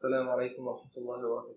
السلام عليكم ورحمة الله وبركاته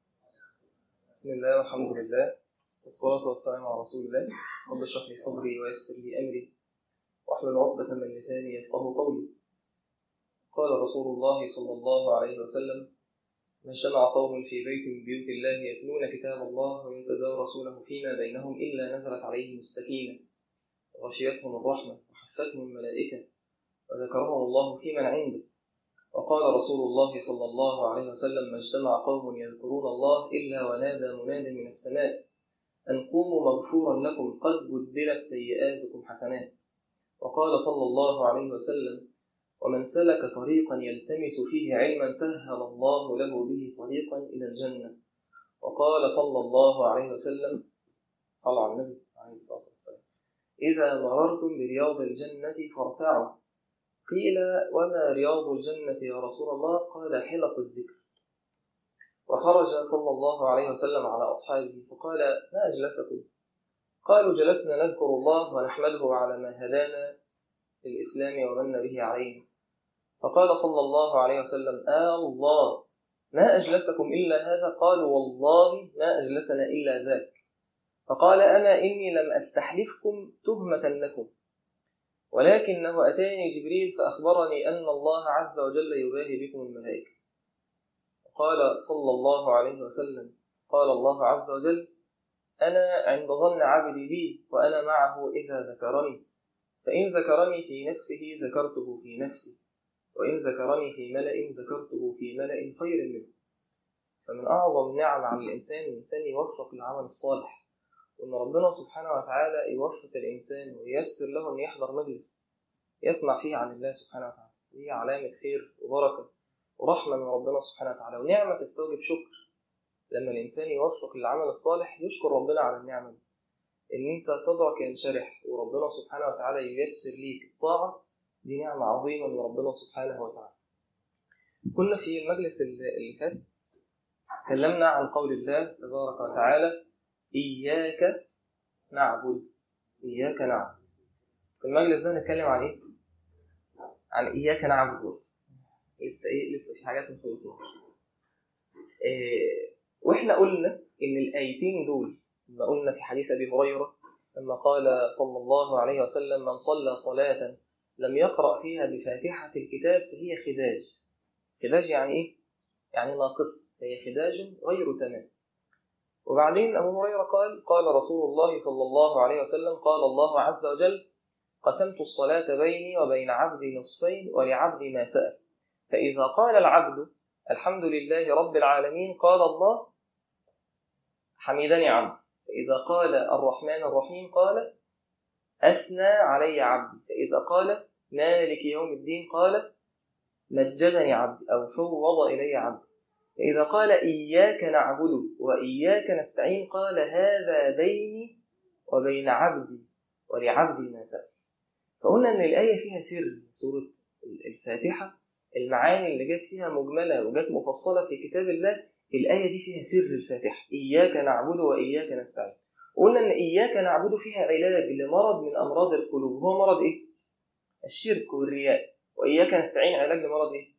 بسم الله والحمد لله والصلاة والسلام على رسول الله رب اشرح لي صدري ويسر لي أمري واحلل عقدة من لساني يفقه قولي قال رسول الله صلى الله عليه وسلم ما اجتمع قوم في بيت من بيوت الله يتلون كتاب الله ويتدارسونه فيما بينهم إلا نزلت عليهم السكينة وغشيتهم الرحمة وحفتهم الملائكة وذكرهم الله في من عنده وقال رسول الله صلى الله عليه وسلم ما اجتمع قوم يذكرون الله إلا ونادى مناد من السماء أن قوموا مغفورا لكم قد بدلت سيئاتكم حسنات وقال صلى الله عليه وسلم ومن سلك طريقا يلتمس فيه علما سهل الله له به طريقا إلى الجنة وقال صلى الله عليه وسلم صلى على النبي عليه الصلاة والسلام إذا مررتم برياض الجنة فارتعوا قيل وما رياض الجنة يا رسول الله قال حلق الذكر وخرج صلى الله عليه وسلم على أصحابه فقال ما أجلسكم قالوا جلسنا نذكر الله ونحمده على ما هدانا للإسلام ومن به علينا فقال صلى الله عليه وسلم آه الله ما أجلسكم إلا هذا قالوا والله ما أجلسنا إلا ذاك فقال أنا إني لم أستحلفكم تهمة لكم ولكنه أتاني جبريل فأخبرني أن الله عز وجل يباهي بكم الملائكة قال صلى الله عليه وسلم قال الله عز وجل أنا عند ظن عبدي بي وأنا معه إذا ذكرني فإن ذكرني في نفسه ذكرته في نفسي وإن ذكرني في ملأ ذكرته في ملأ خير منه فمن أعظم النعم على الإنسان الإنسان يوفق للعمل الصالح وإن ربنا سبحانه وتعالى يوفق الإنسان وييسر له أن يحضر مجلس يسمع فيه عن الله سبحانه وتعالى هي علامة خير وبركة ورحمة من ربنا سبحانه وتعالى ونعمة تستوجب شكر لما الإنسان يوفق للعمل الصالح يشكر ربنا على النعمة دي إن أنت صدرك ينشرح وربنا سبحانه وتعالى ييسر ليك الطاعة دي نعمة عظيمة من ربنا سبحانه وتعالى كنا في المجلس اللي فات تكلمنا عن قول الله تبارك وتعالى إياك نعبد إياك نعبد في المجلس ده نتكلم عن إيه؟ عن إياك نعبد لسه إيه لسه في حاجات مخلصين إيه وإحنا قلنا إن الآيتين دول لما قلنا في حديث أبي هريرة لما قال صلى الله عليه وسلم من صلى صلاة لم يقرأ فيها بفاتحة الكتاب فهي خداج خداج يعني إيه؟ يعني ناقص هي خداج غير تمام وبعدين أبو هريرة قال قال رسول الله صلى الله عليه وسلم قال الله عز وجل قسمت الصلاة بيني وبين عبدي نصفين ولعبدي ما سأل فإذا قال العبد الحمد لله رب العالمين قال الله حمدني عبد فإذا قال الرحمن الرحيم قال أثنى علي عبدي فإذا قال مالك يوم الدين قال مجدني عبدي أو فوض إلي عبدي فإذا قال إياك نعبد وإياك نستعين قال هذا بيني وبين عبدي ولعبدي ما سأل فقلنا إن الآية فيها سر سورة الفاتحة المعاني اللي جت فيها مجملة وجت مفصلة في كتاب الله الآية دي فيها سر الفاتحة إياك نعبد وإياك نستعين قلنا إن إياك نعبد فيها علاج لمرض من أمراض القلوب هو مرض إيه؟ الشرك والرياء وإياك نستعين علاج لمرض إيه؟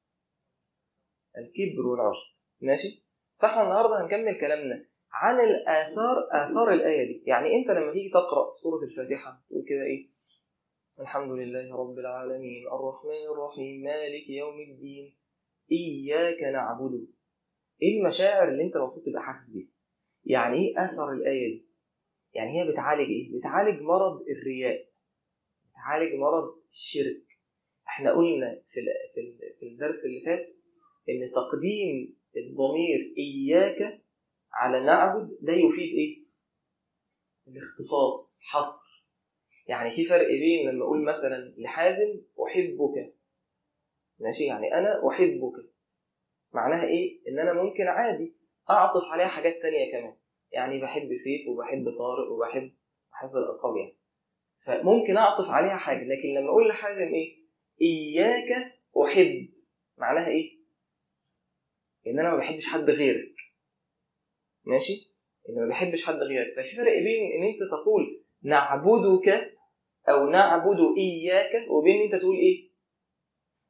الكبر والعجب ماشي؟ فاحنا النهارده هنكمل كلامنا عن الآثار آثار الآية دي يعني أنت لما تيجي تقرأ سورة الفاتحة تقول كده إيه؟ الحمد لله رب العالمين الرحمن الرحيم مالك يوم الدين إياك نعبد إيه المشاعر اللي أنت المفروض تبقى حاسس بيها؟ يعني إيه أثر الآية دي؟ يعني هي بتعالج إيه؟ بتعالج مرض الرياء بتعالج مرض الشرك احنا قلنا في في الدرس اللي فات ان تقديم الضمير اياك على نعبد ده يفيد ايه الاختصاص حصر يعني في فرق بين لما اقول مثلا لحازم احبك ماشي يعني انا احبك معناها ايه ان انا ممكن عادي اعطف عليها حاجات تانية كمان يعني بحب سيف وبحب طارق وبحب بحب الالقاب يعني فممكن اعطف عليها حاجه لكن لما اقول لحازم ايه اياك احب معناها ايه ان انا ما بحبش حد غيرك ماشي ان ما بحبش حد غيرك ففي فرق بين ان انت تقول نعبدك او نعبد اياك وبين ان انت تقول ايه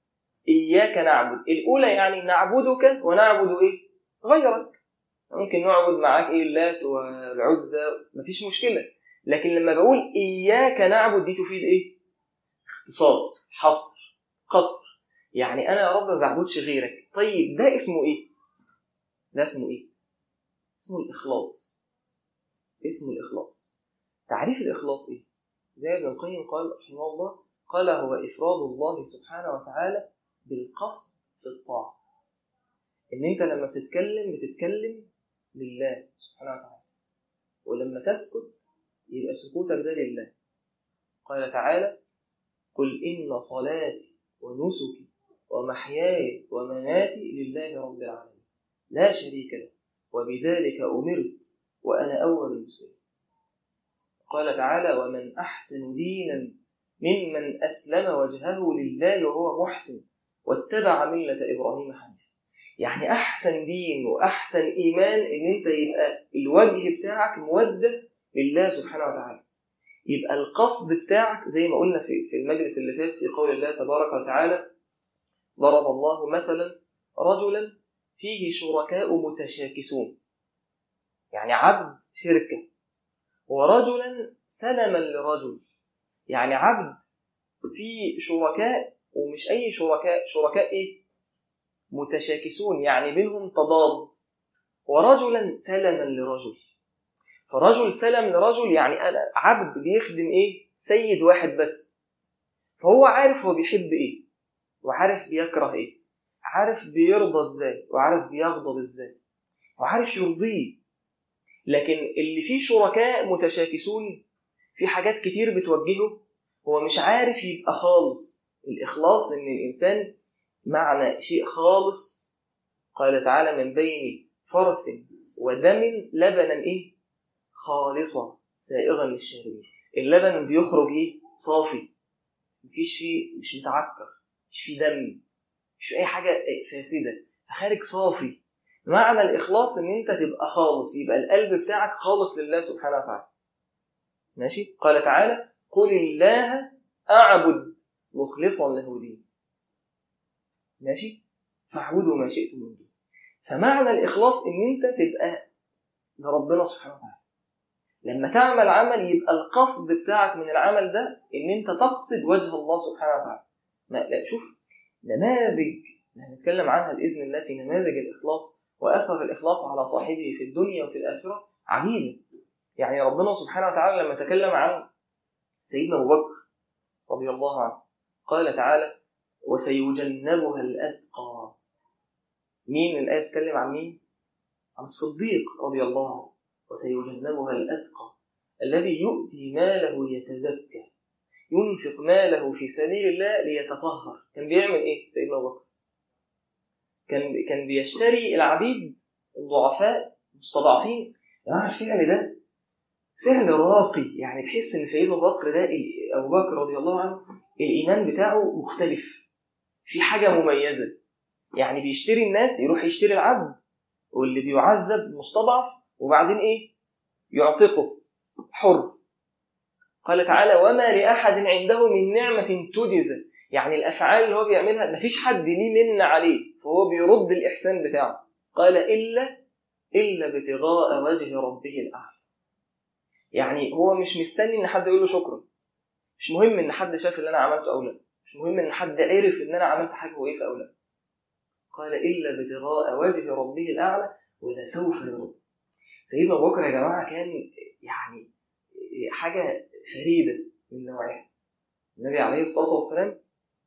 إياك نعبد الأولى يعني نعبدك ونعبد إيه غيرك ممكن نعبد معاك إيه اللات والعزى مفيش مشكلة لكن لما بقول إياك نعبد دي تفيد إيه اختصاص حصر قصر يعني أنا يا رب ما بعبدش غيرك طيب ده اسمه إيه ده اسمه إيه اسمه الإخلاص اسمه الإخلاص تعريف الإخلاص إيه زي ابن القيم قال رحمه الله قال هو إفراد الله سبحانه وتعالى بالقصد في الطاعة إن أنت لما بتتكلم بتتكلم لله سبحانه وتعالى ولما تسكت يبقى سكوتك ده لله قال تعالى قل إن صلاتي ونسكي ومحياي ومماتي لله رب العالمين لا شريك له وبذلك أمرت وأنا أول المسلمين قال تعالى ومن أحسن دينا ممن أسلم وجهه لله وهو محسن واتبع ملة إبراهيم حنيفا يعني أحسن دين وأحسن إيمان إن أنت يبقى الوجه بتاعك موجه لله سبحانه وتعالى يبقى القصد بتاعك زي ما قلنا في في المجلس اللي فات في قول الله تبارك وتعالى ضرب الله مثلا رجلا فيه شركاء متشاكسون يعني عبد شركة ورجلا سلما لرجل يعني عبد في شركاء ومش أي شركاء شركاء إيه متشاكسون يعني بينهم تضاد ورجلا سلما لرجل فرجل سلم لرجل يعني أنا عبد بيخدم إيه سيد واحد بس فهو عارف هو بيحب إيه وعارف بيكره إيه عارف بيرضى إزاي وعارف بيغضب إزاي وعارف يرضيه لكن اللي فيه شركاء متشاكسون في حاجات كتير بتوجهه هو مش عارف يبقى خالص الإخلاص إن الإنسان معنى شيء خالص قال تعالى من بين فرث ودم لبنا إيه خالصة سائغا للشاربين اللبن بيخرج إيه صافي مفيش فيه مش متعكر مش فيه دم مش فيه أي حاجة فاسدة خارج صافي معنى الإخلاص إن أنت تبقى خالص يبقى القلب بتاعك خالص لله سبحانه وتعالى ماشي قال تعالى قل الله أعبد مخلصا له دين ماشي فاعبدوا ما شئتم من دين فمعنى الإخلاص إن أنت تبقى لربنا سبحانه وتعالى لما تعمل عمل يبقى القصد بتاعك من العمل ده إن أنت تقصد وجه الله سبحانه وتعالى ما لا شوف نماذج هنتكلم عنها بإذن الله في نماذج الإخلاص وأثر الإخلاص على صاحبه في الدنيا وفي الآخرة عجيبة يعني ربنا سبحانه وتعالى لما تكلم عن سيدنا أبو بكر رضي الله عنه قال تعالى وسيجنبها الأتقى مين الآية تتكلم عن مين؟ عن الصديق رضي الله عنه وسيجنبها الأتقى الذي يؤتي ماله يتزكى ينفق ماله في سبيل الله ليتطهر كان بيعمل إيه سيدنا أبو بكر؟ كان كان بيشتري العبيد الضعفاء المستضعفين يعني الفعل ده فعل راقي يعني تحس ان سيدنا ابو بكر ده ابو بكر رضي الله عنه الايمان بتاعه مختلف في حاجه مميزه يعني بيشتري الناس يروح يشتري العبد واللي بيعذب مستضعف وبعدين ايه يعتقه حر قال تعالى وما لاحد عنده من نعمه تجزى يعني الافعال اللي هو بيعملها مفيش حد ليه من عليه فهو بيرد الاحسان بتاعه قال الا الا ابتغاء وجه ربه الاعلى يعني هو مش مستني ان حد يقول له شكرا مش مهم ان حد شاف اللي انا عملته او لا مش مهم ان حد عرف ان انا عملت حاجه كويسه او لا قال الا ابتغاء وجه ربه الاعلى ولسوف يرضى سيدنا ابو بكر يا جماعه كان يعني حاجه فريده من نوعها النبي عليه الصلاه والسلام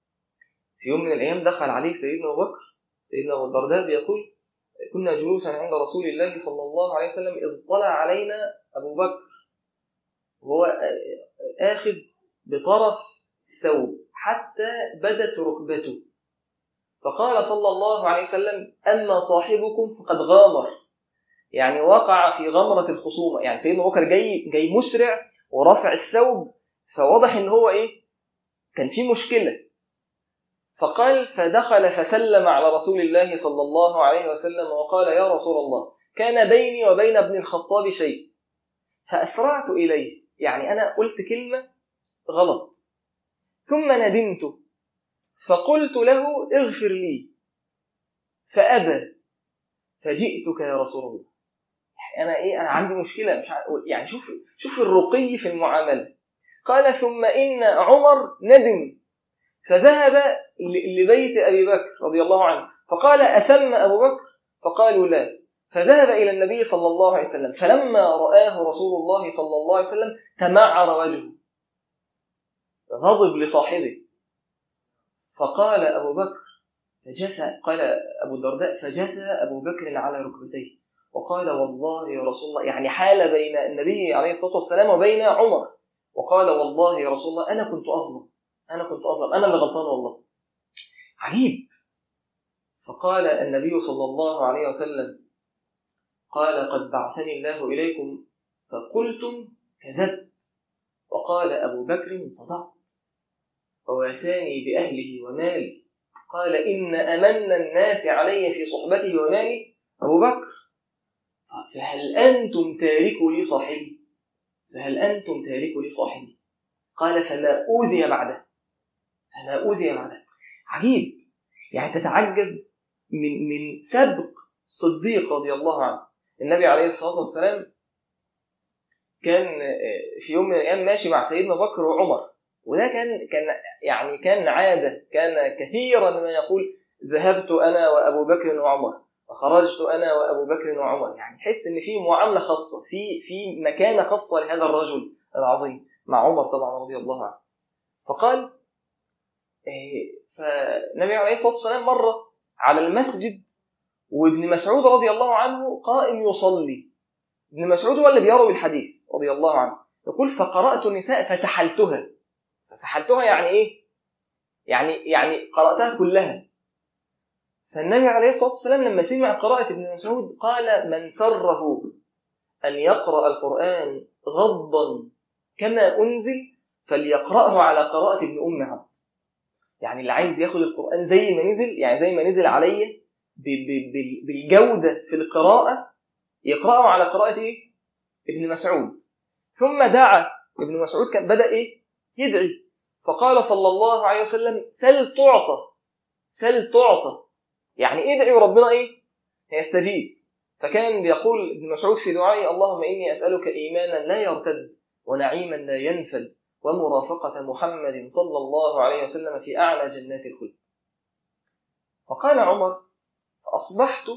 في يوم من الايام دخل عليه سيدنا ابو بكر سيدنا ابو الدرداء بيقول كنا جلوسا عند رسول الله صلى الله عليه وسلم اذ طلع علينا ابو بكر وهو آخذ بطرف ثوب حتى بدت ركبته فقال صلى الله عليه وسلم أما صاحبكم فقد غامر يعني وقع في غمرة الخصومة يعني سيدنا بكر جاي جاي مسرع ورافع الثوب فواضح ان هو ايه كان في مشكلة فقال فدخل فسلم على رسول الله صلى الله عليه وسلم وقال يا رسول الله كان بيني وبين ابن الخطاب شيء فأسرعت إليه يعني أنا قلت كلمة غلط ثم ندمت فقلت له اغفر لي فأبى فجئتك يا رسول الله أنا إيه أنا عندي مشكلة مش عارف يعني شوف شوف الرقي في المعاملة قال ثم إن عمر ندم فذهب ل- لبيت أبي بكر رضي الله عنه فقال أثم أبو بكر فقالوا لا فذهب إلى النبي صلى الله عليه وسلم فلما رآه رسول الله صلى الله عليه وسلم تمعر وجهه غضب لصاحبه فقال أبو بكر فجثى قال أبو الدرداء فجثى أبو بكر على ركبتيه وقال والله يا رسول الله يعني حال بين النبي عليه الصلاة والسلام وبين عمر وقال والله يا رسول الله أنا كنت أظلم أنا كنت أظلم أنا اللي غلطان والله عجيب فقال النبي صلى الله عليه وسلم قال قد بعثني الله إليكم فقلتم كذبت وقال أبو بكر صدقت وواساني بأهله ومالي قال إن أمن الناس علي في صحبته ومالي أبو بكر فهل أنتم تاركوا لي صاحبي فهل أنتم تاركوا لي صاحبي قال فما أوذي بعده فما أوذي بعده عجيب يعني تتعجب من من سبق الصديق رضي الله عنه النبي عليه الصلاة والسلام كان في يوم من الأيام ماشي مع سيدنا بكر وعمر وده كان كان يعني كان عادة كان كثيرا ما يقول ذهبت أنا وأبو بكر وعمر وخرجت أنا وأبو بكر وعمر يعني تحس إن في معاملة خاصة في في مكانة خاصة لهذا الرجل العظيم مع عمر طبعا رضي الله عنه فقال فالنبي عليه الصلاة والسلام مر على المسجد وابن مسعود رضي الله عنه قائم يصلي ابن مسعود هو اللي بيروي الحديث رضي الله عنه يقول فقرأت النساء فسحلتها فسحلتها يعني ايه يعني يعني قرأتها كلها فالنبي عليه الصلاة والسلام لما سمع قراءة ابن مسعود قال من سره أن يقرأ القرآن غضا كما أنزل فليقرأه على قراءة ابن أم عبد يعني اللي عايز ياخد القرآن زي ما نزل يعني زي ما نزل عليه بالجودة في القراءة يقرأه على قراءة إيه؟ ابن مسعود ثم دعا ابن مسعود كان بدأ إيه؟ يدعي فقال صلى الله عليه وسلم سل تعطى سل تعطى يعني ادعي وربنا إيه؟ هيستجيب فكان بيقول ابن مسعود في دعائه اللهم إني أسألك إيمانا لا يرتد ونعيما لا ينفد ومرافقة محمد صلى الله عليه وسلم في أعلى جنات الخلد فقال عمر فأصبحت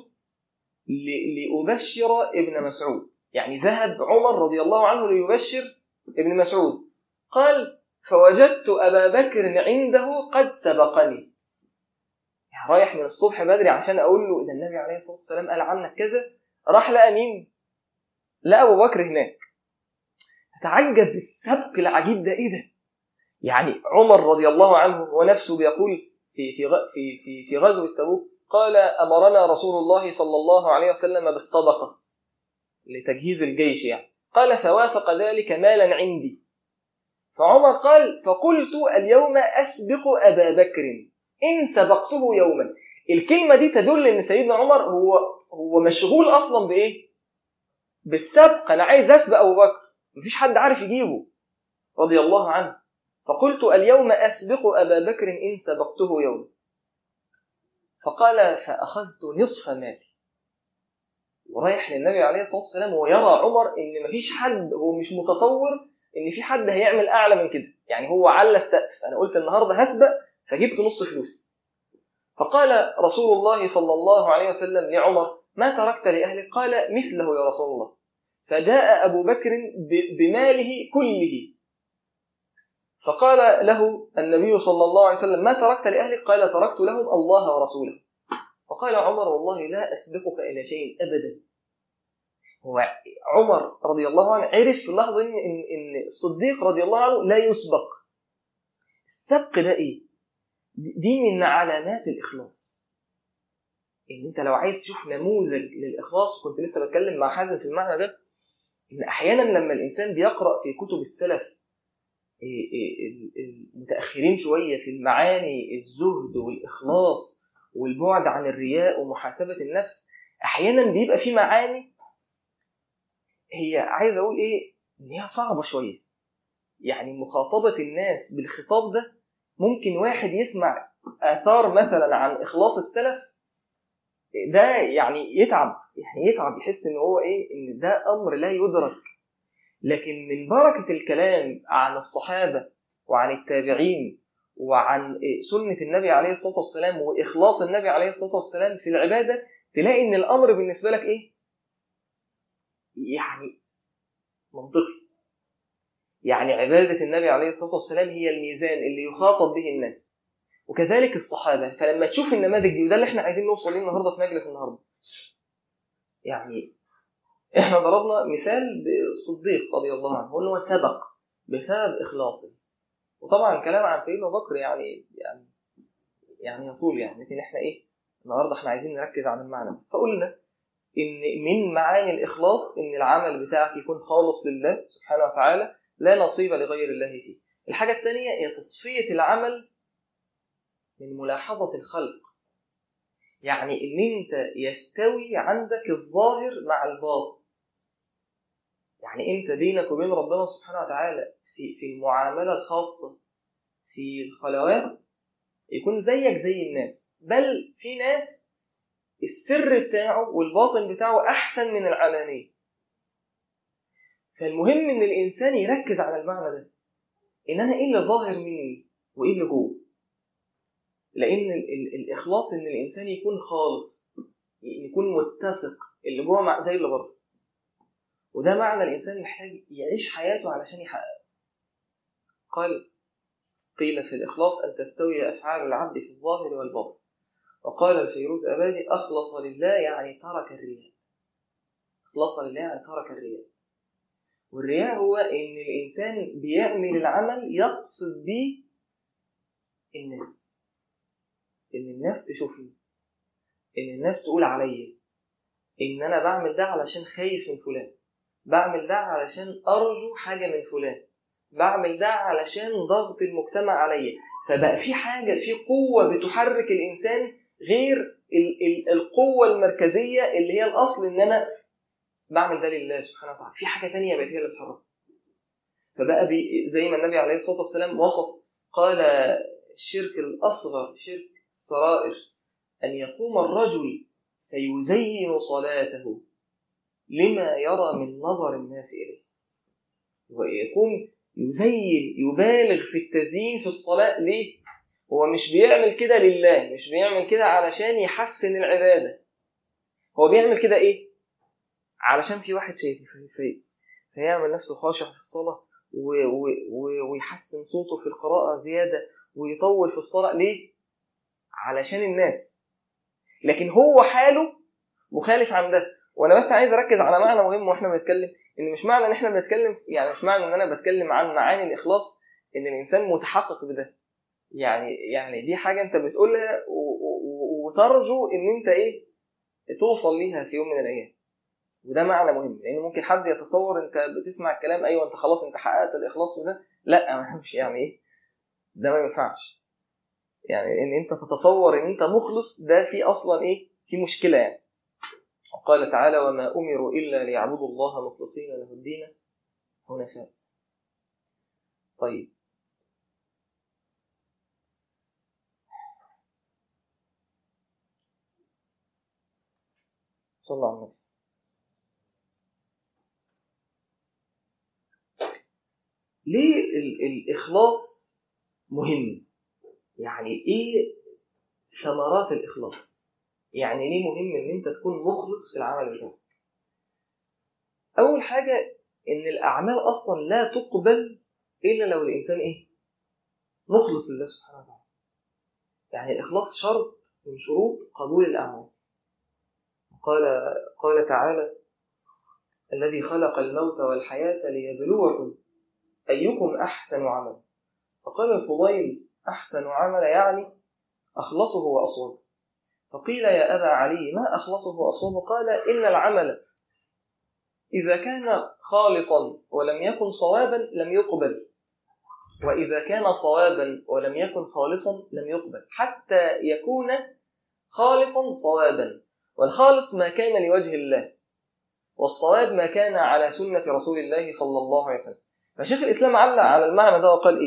لأبشر ابن مسعود يعني ذهب عمر رضي الله عنه ليبشر ابن مسعود قال فوجدت أبا بكر عنده قد سبقني يعني رايح من الصبح بدري عشان أقول له إذا النبي عليه الصلاة والسلام قال عنك كذا راح لقى مين؟ لقى أبو بكر هناك تتعجب بالسبق العجيب ده إيه ده؟ يعني عمر رضي الله عنه ونفسه بيقول في في في في, في غزوة تبوك قال أمرنا رسول الله صلى الله عليه وسلم بالصدقة لتجهيز الجيش يعني قال فوافق ذلك مالا عندي فعمر قال فقلت اليوم أسبق أبا بكر إن سبقته يوما الكلمة دي تدل إن سيدنا عمر هو هو مشغول أصلا بإيه؟ بالسبق أنا عايز أسبق أبو بكر مفيش حد عارف يجيبه رضي الله عنه فقلت اليوم أسبق أبا بكر إن سبقته يوما فقال فأخذت نصف مالي ورايح للنبي عليه الصلاة والسلام ويرى عمر إن مفيش حد هو مش متصور إن في حد هيعمل أعلى من كده يعني هو على السقف أنا قلت النهاردة هسبق فجبت نص فلوسي فقال رسول الله صلى الله عليه وسلم لعمر ما تركت لأهلك قال مثله يا رسول الله فجاء أبو بكر بماله كله فقال له النبي صلى الله عليه وسلم ما تركت لأهلك قال تركت لهم الله ورسوله فقال عمر والله لا أسبقك إلى شيء أبدا هو عمر رضي الله عنه عرف في اللحظة إن, إن, إن الصديق رضي الله عنه لا يسبق السبق ده إيه؟ دي من علامات الإخلاص إن أنت لو عايز تشوف نموذج للإخلاص كنت لسه بتكلم مع حازم في المعنى ده إن أحيانا لما الإنسان بيقرأ في كتب السلف المتأخرين شوية في المعاني الزهد والإخلاص والبعد عن الرياء ومحاسبة النفس أحيانا بيبقى في معاني هي عايز أقول إيه إن هي صعبة شوية يعني مخاطبة الناس بالخطاب ده ممكن واحد يسمع آثار مثلا عن إخلاص السلف ده يعني يتعب يعني يتعب يحس إن هو إيه إن ده أمر لا يدرك لكن من بركة الكلام عن الصحابة وعن التابعين وعن سنة النبي عليه الصلاة والسلام وإخلاص النبي عليه الصلاة والسلام في العبادة تلاقي إن الأمر بالنسبة لك إيه؟ يعني منطقي يعني عبادة النبي عليه الصلاة والسلام هي الميزان اللي يخاطب به الناس وكذلك الصحابة فلما تشوف النماذج دي وده اللي احنا عايزين نوصل ليه النهاردة في مجلس النهاردة يعني احنا ضربنا مثال بالصديق رضي الله عنه هو سبق بسبب إخلاصه وطبعا الكلام عن سيدنا بكر يعني يعني يعني يطول يعني لكن احنا ايه النهارده احنا عايزين نركز على المعنى فقلنا ان من معاني الاخلاص ان العمل بتاعك يكون خالص لله سبحانه وتعالى لا نصيب لغير الله فيه الحاجه الثانيه هي تصفيه العمل من ملاحظه الخلق يعني ان انت يستوي عندك الظاهر مع الباطن يعني انت بينك وبين ربنا سبحانه وتعالى في في المعامله الخاصه في الخلوات يكون زيك زي الناس بل في ناس السر بتاعه والباطن بتاعه احسن من العلانيه فالمهم ان الانسان يركز على المعنى ده ان انا ايه اللي ظاهر مني وايه اللي جوه لان ال ال الاخلاص ان الانسان يكون خالص يكون متسق اللي جوه مع زي اللي بره وده معنى الانسان محتاج يعيش حياته علشان يحققه قال قيل في الإخلاص أن تستوي أفعال العبد في الظاهر والباطن وقال الفيروز أبادي أخلص لله يعني ترك الرياء أخلص لله يعني ترك الرياء والرياء هو إن الإنسان بيعمل العمل يقصد به الناس إن الناس تشوفني إن الناس تقول عليا إن أنا بعمل ده علشان خايف من فلان بعمل ده علشان أرجو حاجة من فلان بعمل ده علشان ضغط المجتمع عليا فبقى في حاجة في قوة بتحرك الإنسان غير ال ال القوة المركزية اللي هي الأصل إن أنا بعمل ده لله سبحانه وتعالى في حاجة تانية بقت هي اللي بتحرك فبقى بي زي ما النبي عليه الصلاة والسلام وصف قال الشرك الأصغر شرك السرائر أن يقوم الرجل فيزين صلاته لما يرى من نظر الناس إليه ويقوم يزين يبالغ في التزيين في الصلاة ليه؟ هو مش بيعمل كده لله مش بيعمل كده علشان يحسن العبادة هو بيعمل كده ايه؟ علشان في واحد شايفه في فيعمل نفسه خاشع في الصلاة و و و ويحسن صوته في القراءة زيادة ويطول في الصلاة ليه؟ علشان الناس لكن هو حاله مخالف عن ده وانا بس عايز اركز على معنى مهم واحنا بنتكلم ان مش معنى ان احنا بنتكلم يعني مش معنى ان انا بتكلم عن معاني الاخلاص ان الانسان متحقق بده يعني يعني دي حاجه انت بتقولها وترجو ان انت ايه توصل ليها في يوم من الايام وده معنى مهم لان ممكن حد يتصور انت بتسمع الكلام ايوه انت خلاص انت حققت الاخلاص في ده لا مش يعني ايه ده ما ينفعش يعني ان انت تتصور ان انت مخلص ده في اصلا ايه في مشكله يعني وقال تعالى وما أمروا إلا ليعبدوا الله مخلصين له الدين حنفاء طيب صلى الله عليه وسلم ليه ال الإخلاص مهم؟ يعني إيه ثمرات الإخلاص؟ يعني ليه مهم ان انت تكون مخلص في العمل بتاعك اول حاجه ان الاعمال اصلا لا تقبل الا لو الانسان ايه مخلص لله سبحانه وتعالى يعني الاخلاص شرط من شروط قبول الاعمال قال قال تعالى الذي خلق الموت والحياه ليبلوكم ايكم احسن عملا فقال الفضيل احسن عمل يعني اخلصه واصوبه فقيل يا أبا علي ما أخلصه وأصوبه قال إن العمل إذا كان خالصا ولم يكن صوابا لم يقبل وإذا كان صوابا ولم يكن خالصا لم يقبل حتى يكون خالصا صوابا والخالص ما كان لوجه الله والصواب ما كان على سنة رسول الله صلى الله عليه وسلم فشيخ الإسلام علق على المعنى ده وقال إيه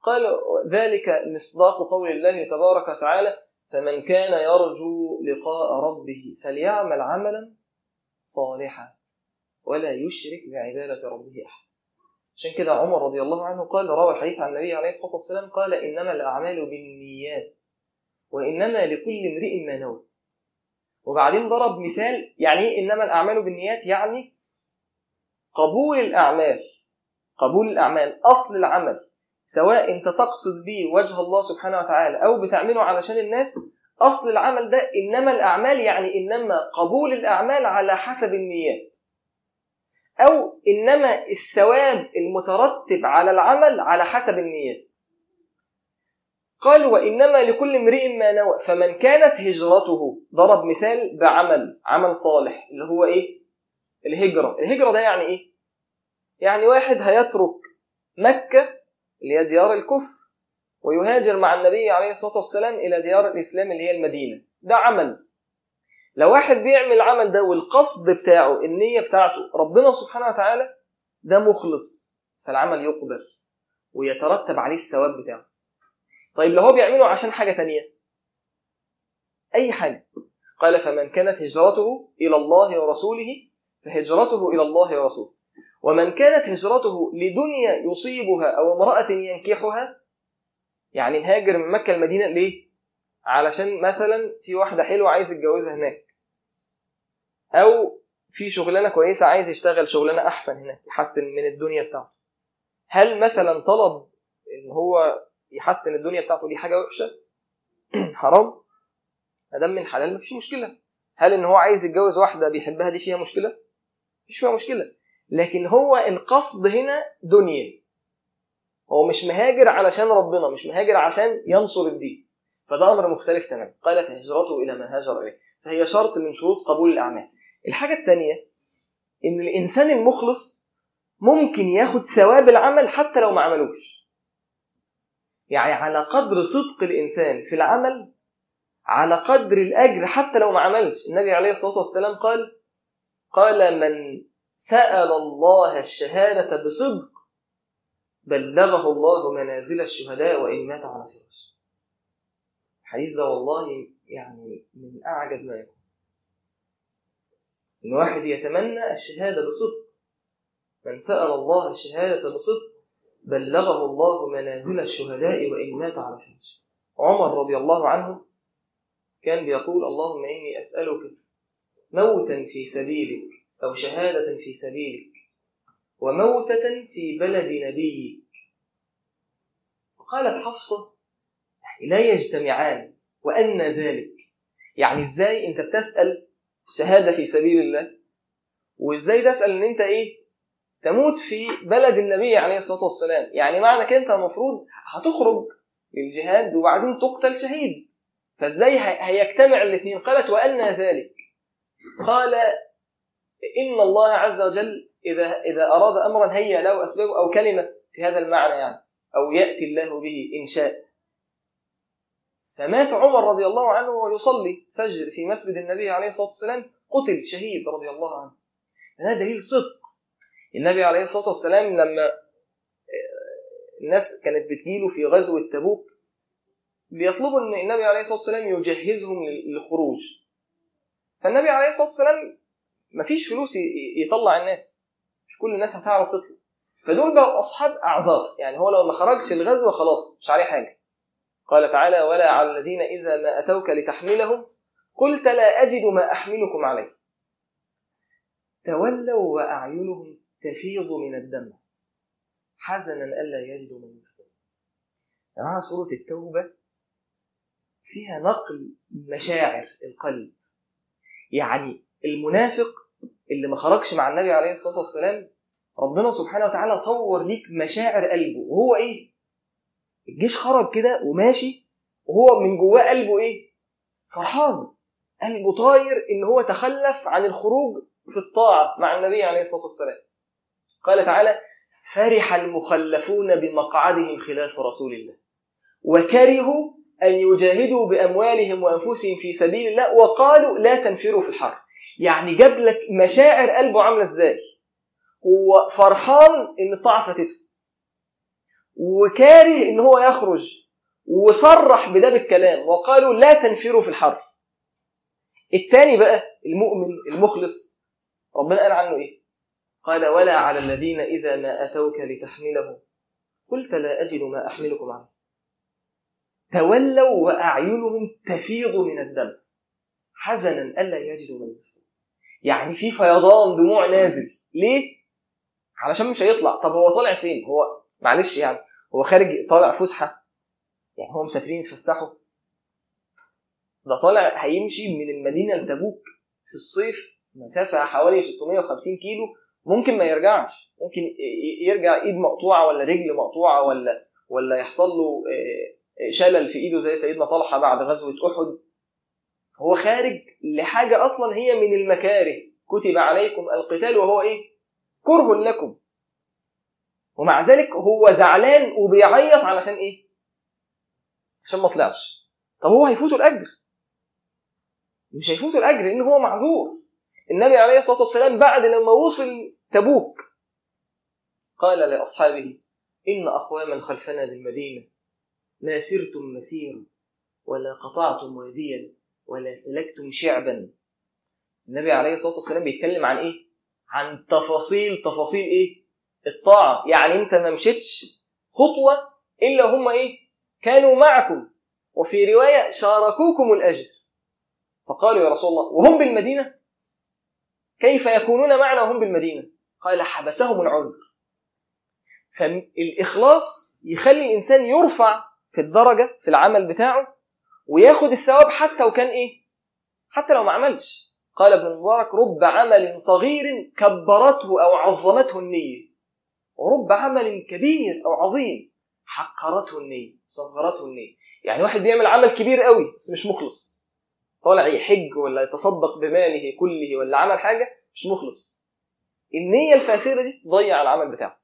قال ذلك مصداق قول الله تبارك وتعالى فمن كان يرجو لقاء ربه فليعمل عملا صالحا ولا يشرك بعبادة ربه أحد عشان كده عمر رضي الله عنه قال روى الحديث عن النبي عليه الصلاة والسلام قال إنما الأعمال بالنيات وإنما لكل امرئ ما نوى وبعدين ضرب مثال يعني إيه إنما الأعمال بالنيات يعني قبول الأعمال قبول الأعمال أصل العمل سواء أنت تقصد به وجه الله سبحانه وتعالى أو بتعمله علشان الناس أصل العمل ده إنما الأعمال يعني إنما قبول الأعمال على حسب النيات أو إنما الثواب المترتب على العمل على حسب النيات قال وإنما لكل امرئ ما نوى فمن كانت هجرته ضرب مثال بعمل عمل صالح اللي هو إيه الهجرة الهجرة ده يعني إيه يعني واحد هيترك مكة اللي هي ديار الكفر ويهاجر مع النبي عليه الصلاة والسلام إلى ديار الإسلام اللي هي المدينة ده عمل لو واحد بيعمل العمل ده والقصد بتاعه النية بتاعته ربنا سبحانه وتعالى ده مخلص فالعمل يقبل ويترتب عليه الثواب بتاعه طيب لو هو بيعمله عشان حاجة تانية أي حاجة قال فمن كانت هجرته إلى الله ورسوله فهجرته إلى الله ورسوله ومن كانت هجرته لدنيا يصيبها أو امرأة ينكحها يعني نهاجر من مكة المدينة ليه؟ علشان مثلا في واحدة حلوة عايز يتجوزها هناك أو في شغلانة كويسة عايز يشتغل شغلانة أحسن هناك يحسن من الدنيا بتاعته هل مثلا طلب إن هو يحسن الدنيا بتاعته دي حاجة وحشة؟ حرام؟ ما دام من حلال مفيش مشكلة هل إن هو عايز يتجوز واحدة بيحبها دي فيها مشكلة؟ مفيش فيها مشكلة لكن هو القصد هنا دنيا هو مش مهاجر علشان ربنا مش مهاجر عشان ينصر الدين فده امر مختلف تماما قال فهجرته الى ما هاجر اليه فهي شرط من شروط قبول الاعمال الحاجه الثانيه ان الانسان المخلص ممكن ياخد ثواب العمل حتى لو ما عملوش يعني على قدر صدق الانسان في العمل على قدر الاجر حتى لو ما عملش النبي عليه الصلاه والسلام قال قال من سال الله الشهاده بصدق بلغه الله منازل الشهداء وإن مات على فراشه الحديث ده والله يعني من أعجب ما يكون إن واحد يتمنى الشهادة بصدق من سأل الله الشهادة بصدق بلغه الله منازل الشهداء وإن مات على فراشه عمر رضي الله عنه كان بيقول اللهم إني أسألك موتا في سبيلك أو شهادة في سبيلك وموتة في بلد نبيك وقالت حفصة لا يجتمعان وأن ذلك يعني ازاي انت بتسأل شهادة في سبيل الله وازاي تسأل ان انت ايه تموت في بلد النبي عليه الصلاة والسلام يعني معنى كده انت المفروض هتخرج للجهاد وبعدين تقتل شهيد فازاي هيجتمع الاثنين قالت وأن ذلك قال إن الله عز وجل إذا إذا أراد أمرا هيا له أسبابه أو كلمة في هذا المعنى يعني أو يأتي الله به إن شاء فمات عمر رضي الله عنه ويصلي فجر في مسجد النبي عليه الصلاة والسلام قتل شهيد رضي الله عنه هذا دليل صدق النبي عليه الصلاة والسلام لما الناس كانت بتجيله في غزوة تبوك بيطلبوا ان النبي عليه الصلاة والسلام يجهزهم للخروج فالنبي عليه الصلاة والسلام مفيش فلوس يطلع الناس مش كل الناس هتعرف تطلع فدول بقوا اصحاب اعذار يعني هو لو ما خرجش الغزوه خلاص مش عليه حاجه قال تعالى ولا على الذين اذا ما اتوك لتحملهم قلت لا اجد ما احملكم عليه تولوا واعينهم تفيض من الدم حزنا الا يجدوا من يفتن يا جماعه سوره التوبه فيها نقل مشاعر القلب يعني المنافق اللي ما خرجش مع النبي عليه الصلاه والسلام ربنا سبحانه وتعالى صور ليك مشاعر قلبه وهو ايه الجيش خرج كده وماشي وهو من جواه قلبه ايه فرحان قلبه طاير ان هو تخلف عن الخروج في الطاعه مع النبي عليه الصلاه والسلام قال تعالى فرح المخلفون بمقعدهم خلاف رسول الله وكرهوا ان يجاهدوا باموالهم وانفسهم في سبيل الله وقالوا لا تنفروا في الحر يعني جاب لك مشاعر قلبه عامله ازاي هو فرحان ان الطاعه فاتته وكاره ان هو يخرج وصرح بده بالكلام وقالوا لا تنفروا في الحر الثاني بقى المؤمن المخلص ربنا قال عنه ايه قال ولا على الذين اذا ما اتوك لتحملهم قلت لا اجد ما احملكم عليه تولوا واعينهم تفيض من الدم حزنا الا يجدوا من ينفقون يعني في فيضان دموع نازل ليه علشان مش هيطلع طب هو طالع فين هو معلش يعني هو خارج طالع فسحه يعني هو مسافرين يتفسحوا ده طالع هيمشي من المدينه لتبوك في الصيف مسافه حوالي 650 كيلو ممكن ما يرجعش ممكن يرجع ايد مقطوعه ولا رجل مقطوعه ولا ولا يحصل له شلل في ايده زي سيدنا طلحه بعد غزوه احد هو خارج لحاجه اصلا هي من المكاره كتب عليكم القتال وهو ايه كره لكم ومع ذلك هو زعلان وبيعيط علشان ايه عشان ما طلعش طب هو هيفوته الاجر مش هيفوته الاجر لان هو معذور النبي عليه الصلاه والسلام بعد لما وصل تبوك قال لاصحابه ان اقواما خلفنا بالمدينه ما سرتم مسيرا ولا قطعتم واديا ولا سلكتم شعبا النبي عليه الصلاه والسلام بيتكلم عن ايه عن تفاصيل تفاصيل ايه الطاعه يعني انت ما مشيتش خطوه الا هم ايه كانوا معكم وفي روايه شاركوكم الاجر فقالوا يا رسول الله وهم بالمدينه كيف يكونون معنا وهم بالمدينه قال حبسهم العذر فالاخلاص يخلي الانسان يرفع في الدرجه في العمل بتاعه وياخد الثواب حتى وكان ايه حتى لو ما عملش قال ابن المبارك رب عمل صغير كبرته او عظمته النيه ورب عمل كبير او عظيم حقرته النيه صغرته النيه يعني واحد بيعمل عمل كبير قوي بس مش مخلص طالع يحج ولا يتصدق بماله كله ولا عمل حاجه مش مخلص النيه الفاسده دي تضيع العمل بتاعه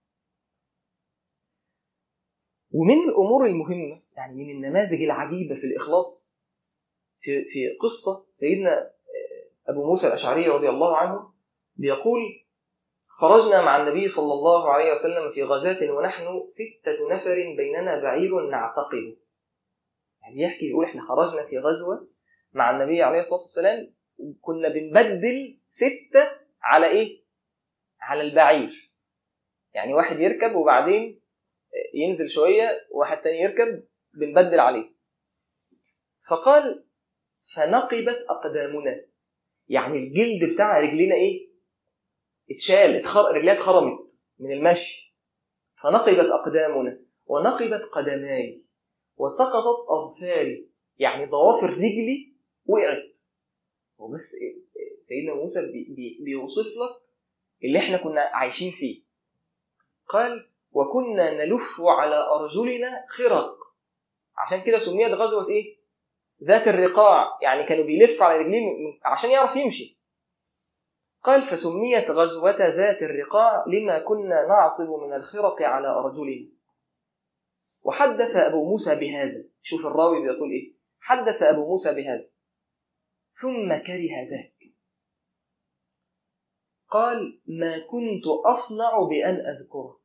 ومن الامور المهمه يعني من النماذج العجيبه في الاخلاص في في قصه سيدنا ابو موسى الاشعري رضي الله عنه بيقول خرجنا مع النبي صلى الله عليه وسلم في غزاة ونحن ستة نفر بيننا بعير نعتقد يعني يحكي يقول احنا خرجنا في غزوة مع النبي عليه الصلاة والسلام كنا بنبدل ستة على ايه؟ على البعير يعني واحد يركب وبعدين ينزل شوية وواحد تاني يركب بنبدل عليه فقال فنقبت أقدامنا يعني الجلد بتاع رجلينا ايه اتشال اتخر... رجليها اتخرمت من المشي فنقبت اقدامنا ونقبت قدماي وسقطت اظفاري يعني ضوافر رجلي وقعت هو بس إيه؟ سيدنا موسى بي... بي... بيوصف لك اللي احنا كنا عايشين فيه قال وكنا نلف على ارجلنا خرق عشان كده سميت غزوه ايه ذات الرقاع يعني كانوا بيلف على رجليه عشان يعرف يمشي قال فسميت غزوة ذات الرقاع لما كنا نعصب من الخرق على أرجلنا وحدث أبو موسى بهذا شوف الراوي بيقول إيه حدث أبو موسى بهذا ثم كره ذاك قال ما كنت أصنع بأن أذكره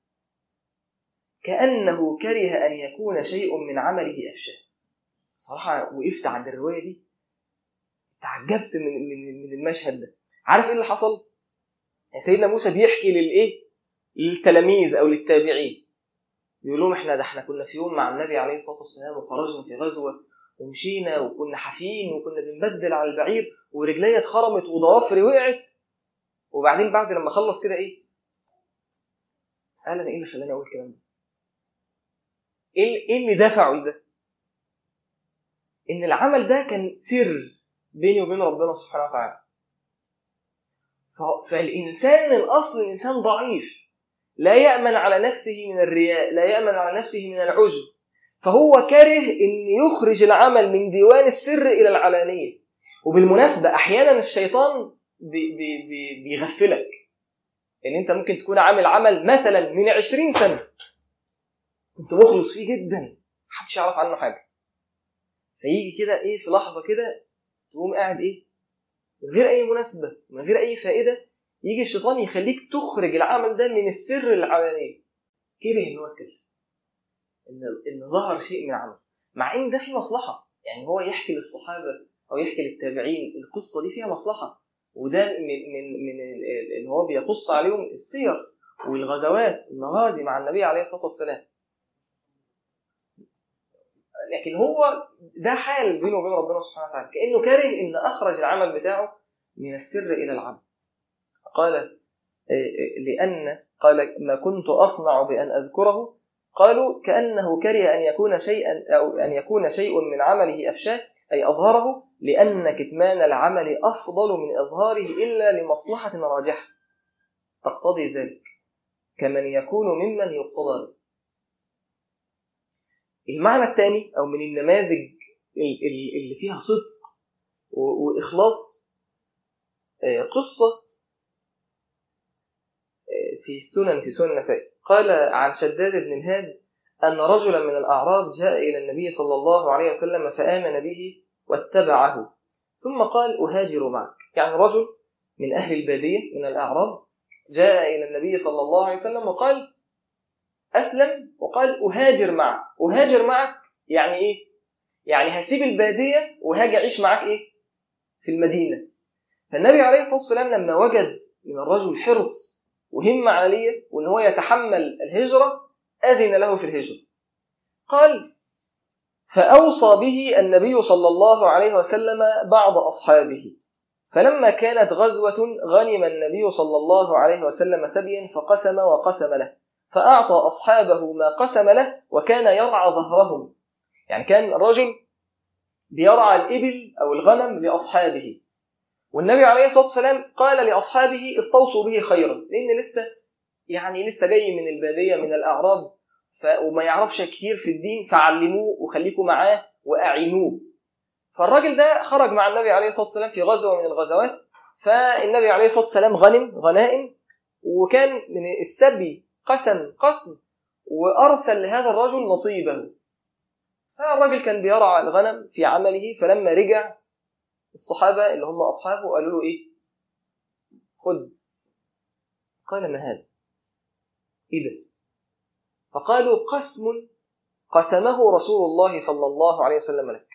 كأنه كره أن يكون شيء من عمله أفشاه صراحة وقفت عند الرواية دي تعجبت من من من المشهد ده عارف ايه اللي حصل؟ يعني سيدنا موسى بيحكي للايه؟ للتلاميذ او للتابعين بيقول لهم احنا ده احنا كنا في يوم مع النبي عليه الصلاه والسلام وخرجنا في غزوه ومشينا وكنا حافيين وكنا بنبدل على البعير ورجليا اتخرمت وضوافري وقعت وبعدين بعد لما خلص كده ايه؟ قال انا ايه اللي خلاني اقول الكلام ده؟ ايه اللي دفعه لده؟ ان العمل ده كان سر بيني وبين ربنا سبحانه وتعالى فالإنسان الأصل إنسان ضعيف لا يأمن على نفسه من الرياء لا يأمن على نفسه من العجب فهو كاره أن يخرج العمل من ديوان السر إلى العلانية وبالمناسبة أحيانا الشيطان بي بي بي بيغفلك ان انت ممكن تكون عامل عمل مثلا من 20 سنه كنت مخلص فيه جدا محدش يعرف عنه حاجه فيجي كده ايه في لحظه كده تقوم قاعد ايه من غير اي مناسبه من غير اي فائده يجي الشيطان يخليك تخرج العمل ده من السر العلانيه كره ان هو اتكلم ان ان ظهر شيء من عمل مع ان ده فيه مصلحه يعني هو يحكي للصحابه او يحكي للتابعين القصه دي فيها مصلحه وده من من من ان هو بيقص عليهم السير والغزوات المغازي مع النبي عليه الصلاه والسلام لكن هو ده حال بينه وبين ربنا سبحانه وتعالى كانه كاره ان اخرج العمل بتاعه من السر الى العمل قال لان قال ما كنت اصنع بان اذكره قالوا كانه كره ان يكون شيئا او ان يكون شيء من عمله افشاه اي اظهره لان كتمان العمل افضل من اظهاره الا لمصلحه راجحه تقتضي ذلك كمن يكون ممن يقتضى له المعنى الثاني او من النماذج اللي فيها صدق واخلاص قصه في السنن في سنن النسائي قال عن شداد بن الهاد ان رجلا من الاعراب جاء الى النبي صلى الله عليه وسلم فامن به واتبعه ثم قال اهاجر معك يعني رجل من اهل الباديه من الاعراب جاء الى النبي صلى الله عليه وسلم وقال أسلم وقال أهاجر معك أهاجر معك يعني إيه؟ يعني هسيب البادية وهاجي أعيش معاك إيه؟ في المدينة فالنبي عليه الصلاة والسلام لما وجد من الرجل حرص وهمة عالية وإن هو يتحمل الهجرة أذن له في الهجرة قال فأوصى به النبي صلى الله عليه وسلم بعض أصحابه فلما كانت غزوة غنم النبي صلى الله عليه وسلم سبيا فقسم وقسم له فأعطى أصحابه ما قسم له وكان يرعى ظهرهم يعني كان الرجل بيرعى الإبل أو الغنم لأصحابه والنبي عليه الصلاة والسلام قال لأصحابه استوصوا به خيرا لأن لسه يعني لسه جاي من البادية من الأعراب ف... وما يعرفش كتير في الدين فعلموه وخليكم معاه وأعينوه فالراجل ده خرج مع النبي عليه الصلاة والسلام في غزوة من الغزوات فالنبي عليه الصلاة والسلام غنم غنائم وكان من السبي قسم قسم وأرسل لهذا الرجل نصيبه فالرجل كان بيرعى الغنم في عمله فلما رجع الصحابة اللي هم أصحابه قالوا له إيه خذ قال ما هذا إذا فقالوا قسم قسمه رسول الله صلى الله عليه وسلم لك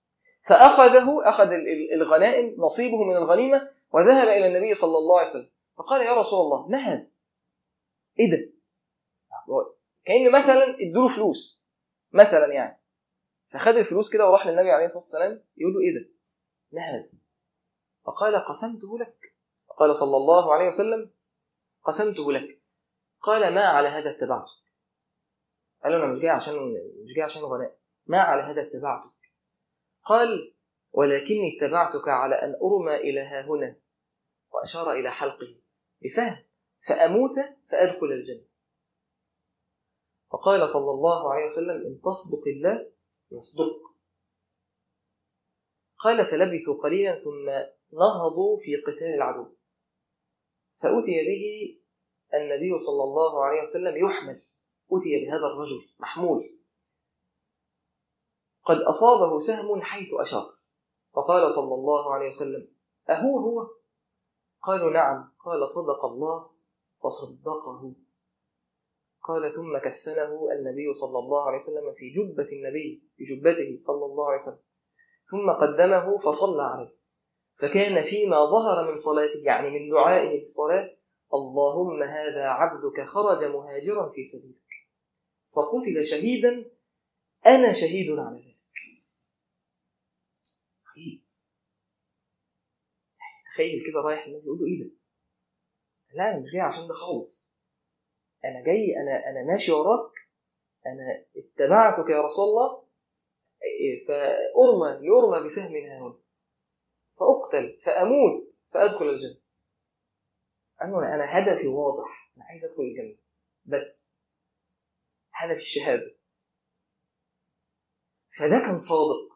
فأخذه أخذ الغنائم نصيبه من الغنيمة وذهب إلى النبي صلى الله عليه وسلم فقال يا رسول الله ما هذا إيه ده كأن مثلا ادوا فلوس مثلا يعني فخد الفلوس كده وراح للنبي عليه الصلاة والسلام يقول له إيه ده ما هذا فقال قسمته لك قال صلى الله عليه وسلم قسمته لك قال ما على هذا اتبعتك قال له انا مش جاي عشان مش جاي عشان غناء ما على هذا اتبعتك قال ولكني اتبعتك على ان ارمى الى ها هنا واشار الى حلقه بسهم فاموت فادخل الجنه فقال صلى الله عليه وسلم ان تصدق الله يصدق قال فلبثوا قليلا ثم نهضوا في قتال العدو فأتي به النبي صلى الله عليه وسلم يحمل أتي بهذا الرجل محمول قد أصابه سهم حيث أشار فقال صلى الله عليه وسلم أهو هو؟ قالوا نعم قال صدق الله فصدقه قال ثم كفنه النبي صلى الله عليه وسلم في جبة النبي في جبته صلى الله عليه وسلم ثم قدمه فصلى عليه فكان فيما ظهر من صلاته يعني من دعائه في الصلاة اللهم هذا عبدك خرج مهاجرا في سبيلك فقتل شهيدا أنا شهيد على ذلك تخيل كده رايح النبي يقول له ايه ده؟ لا انا مش جاي عشان ده خالص انا جاي انا انا ماشي وراك انا اتبعتك يا رسول الله فأرمى لأرمى بسهم هنا فأقتل فأموت فأدخل الجنة أنا أنا هدفي واضح أنا عايز أدخل الجنة بس هدف الشهادة فده كان صادق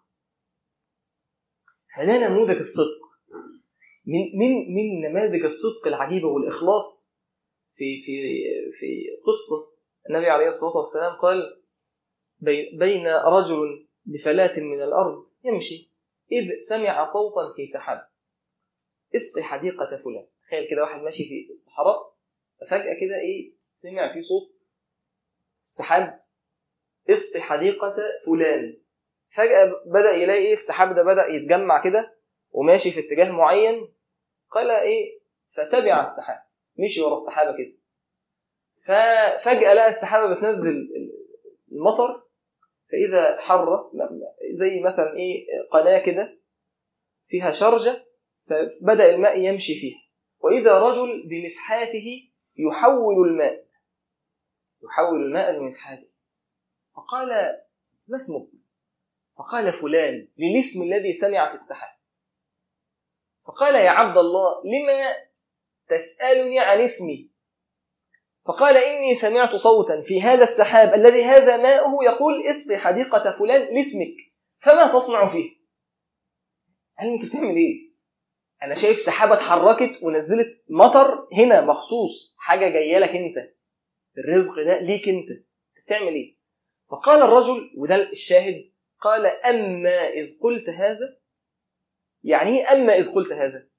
فده نموذج الصدق من من من نماذج الصدق العجيبة والإخلاص في في في قصة النبي عليه الصلاة والسلام قال بين رجل بفلاة من الأرض يمشي إذ سمع صوتا في سحاب اسقي حديقة فلان تخيل كده واحد ماشي في الصحراء ففجأة كده إيه سمع في صوت سحاب اسقي حديقة فلان فجأة بدأ يلاقي إيه السحاب ده بدأ يتجمع كده وماشي في اتجاه معين قال إيه فتبع السحاب مشي ورا السحابة كده ففجأة لقى السحابة بتنزل المطر فإذا حر زي مثلا إيه قناة كده فيها شرجة فبدأ الماء يمشي فيها وإذا رجل بمسحاته يحول الماء يحول الماء بمسحاته فقال ما اسمك؟ فقال فلان للاسم الذي سمع في السحاب فقال يا عبد الله لما تسألني عن اسمي فقال إني سمعت صوتا في هذا السحاب الذي هذا ماؤه يقول اسقي حديقة فلان لاسمك فما تصنع فيه قال انت بتعمل ايه انا شايف سحابه اتحركت ونزلت مطر هنا مخصوص حاجه جايه لك انت الرزق ده ليك انت بتعمل ايه فقال الرجل وده الشاهد قال اما اذ قلت هذا يعني ايه اما اذ قلت هذا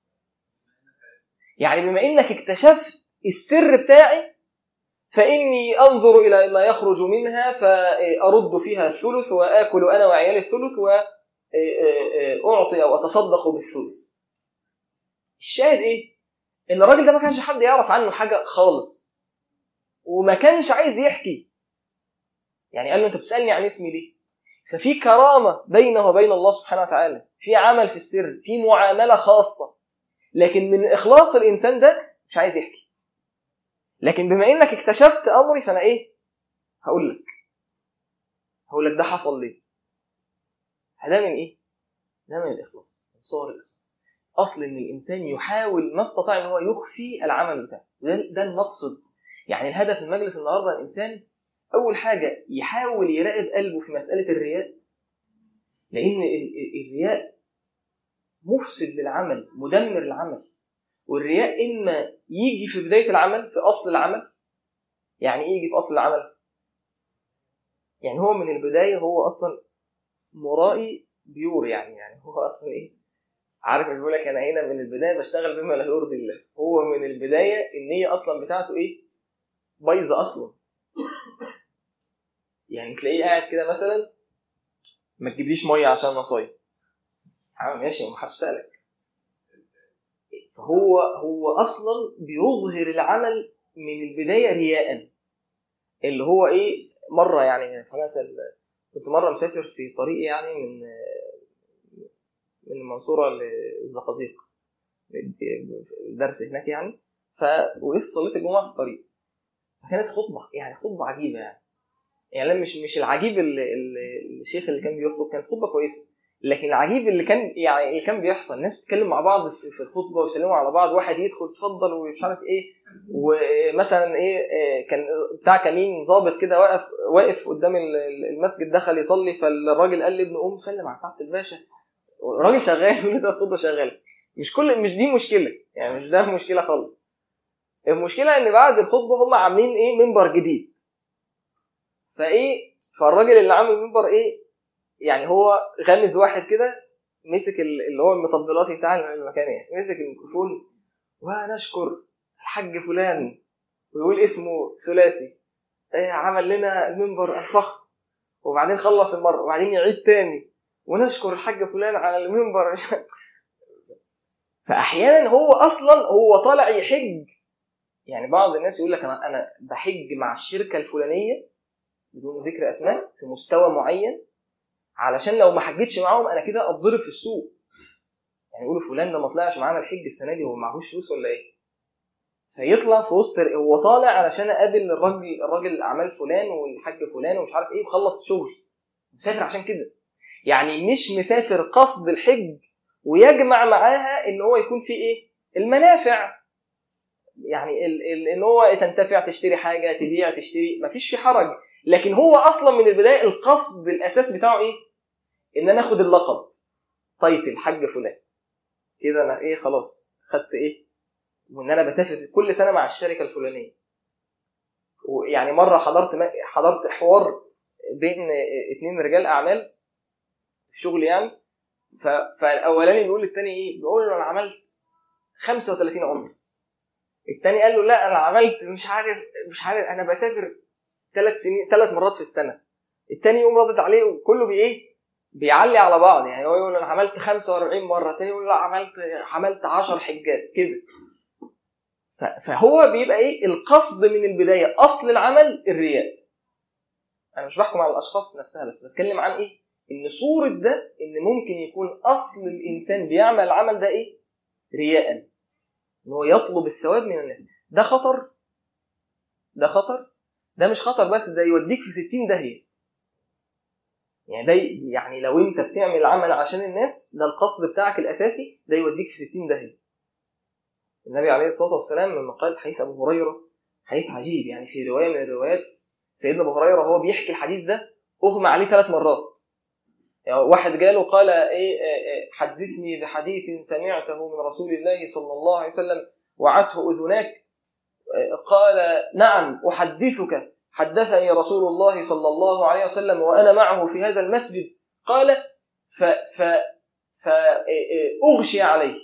يعني بما انك اكتشفت السر بتاعي فاني انظر الى ما يخرج منها فارد فيها الثلث واكل انا وعيالي الثلث و اعطي او اتصدق بالثلث الشاهد ايه ان الراجل ده ما كانش حد يعرف عنه حاجه خالص وما كانش عايز يحكي يعني قال له انت بتسالني عن اسمي ليه ففي كرامه بينه وبين الله سبحانه وتعالى في عمل في السر في معامله خاصه لكن من اخلاص الانسان ده مش عايز يحكي لكن بما انك اكتشفت امري فانا ايه هقول لك هقول لك ده حصل ليه ده من ايه ده من الاخلاص من صور الاخلاص اصل ان الانسان يحاول ما استطاع ان هو يخفي العمل بتاعه ده, ده المقصد يعني الهدف من مجلس النهارده الانسان اول حاجه يحاول يراقب قلبه في مساله الرياء لان الرياء مفسد للعمل مدمر للعمل والرياء اما يجي في بدايه العمل في اصل العمل يعني ايه يجي في اصل العمل يعني هو من البدايه هو اصلا مرائي بيور يعني يعني هو اصلا ايه عارف بيقول لك انا هنا من البدايه بشتغل بما لا يرضي الله هو من البدايه النيه اصلا بتاعته ايه بايظه اصلا يعني تلاقيه قاعد كده مثلا ما تجيبليش ميه عشان انا صايم ماشي ما حدش سالك فهو هو اصلا بيظهر العمل من البدايه رياء اللي هو ايه مره يعني حاجات كنت مره مسافر في طريق يعني من من المنصوره للزقازيق الدرس هناك يعني فوقفت صليت الجمعه في الطريق فكانت خطبه يعني خطبه عجيبه يعني يعني مش مش العجيب اللي اللي الشيخ اللي كان بيخطب كانت خطبه كويسه لكن العجيب اللي كان يعني اللي كان بيحصل الناس تتكلم مع بعض في الخطبه ويسلموا على بعض واحد يدخل اتفضل ومش عارف ايه ومثلا ايه كان بتاع كمين ظابط كده واقف واقف قدام المسجد دخل يصلي فالراجل قال لابنه قوم سلم على سعاده الباشا الراجل شغال يقول ده الخطبه شغاله مش كل مش دي مشكله يعني مش ده مشكله خالص المشكله ان بعد الخطبه هم عاملين ايه منبر جديد فايه فالراجل اللي عامل المنبر ايه يعني هو غمز واحد كده مسك اللي هو المطبلاتي بتاع المكان يعني مسك الميكروفون ونشكر الحاج فلان ويقول اسمه ثلاثي ايه عمل لنا المنبر الفخر وبعدين خلص المره وبعدين يعيد تاني ونشكر الحاج فلان على المنبر فاحيانا هو اصلا هو طالع يحج يعني بعض الناس يقول لك انا انا بحج مع الشركه الفلانيه بدون ذكر اسماء في مستوى معين علشان لو ما حجتش معاهم انا كده اتضرب في السوق يعني يقولوا فلان ده ما طلعش معانا الحج السنه دي وهو معهوش فلوس ولا ايه فيطلع في وسط هو طالع علشان اقابل الراجل الراجل الاعمال فلان والحاج فلان ومش عارف ايه وخلص شغل مسافر عشان كده يعني مش مسافر قصد الحج ويجمع معاها ان هو يكون في ايه المنافع يعني ال ال ان هو تنتفع تشتري حاجه تبيع تشتري مفيش في حرج لكن هو اصلا من البدايه القصد الاساس بتاعه ايه ان انا اخد اللقب طيب الحاج فلان كده انا ايه خلاص خدت ايه وان انا بسافر كل سنه مع الشركه الفلانيه ويعني مره حضرت حضرت حوار بين اتنين رجال اعمال في شغل يعني فالاولاني بيقول للتاني ايه بيقول له انا عملت 35 عمره التاني قال له لا انا عملت مش عارف مش عارف انا بسافر ثلاث سنين ثلاث مرات في السنه التاني يقوم ردت عليه وكله بايه بيعلي على بعض يعني هو يقول انا عملت 45 مره التاني يقول لا عملت عملت 10 حجات كده ف- فهو بيبقى ايه القصد من البدايه اصل العمل الرياء انا مش بحكم على الاشخاص نفسها بس بتكلم عن ايه ان صوره ده ان ممكن يكون اصل الانسان بيعمل العمل ده ايه رياء ان هو يطلب الثواب من الناس ده خطر ده خطر ده مش خطر بس ده يوديك في 60 داهيه يعني ده يعني لو انت بتعمل العمل عشان الناس ده القصد بتاعك الاساسي ده يوديك في 60 داهيه النبي عليه الصلاه والسلام لما قال حديث ابو هريره حديث عجيب يعني في روايه من الروايات سيدنا ابو هريره وهو بيحكي الحديث ده اغمى عليه ثلاث مرات يعني واحد جاله قال ايه إيه، إيه، حدثني بحديث سمعته من رسول الله صلى الله عليه وسلم وعته اذناك إيه، قال نعم احدثك حدثني رسول الله صلى الله عليه وسلم وانا معه في هذا المسجد قال ف ف ف إيه، إيه، اغشي عليه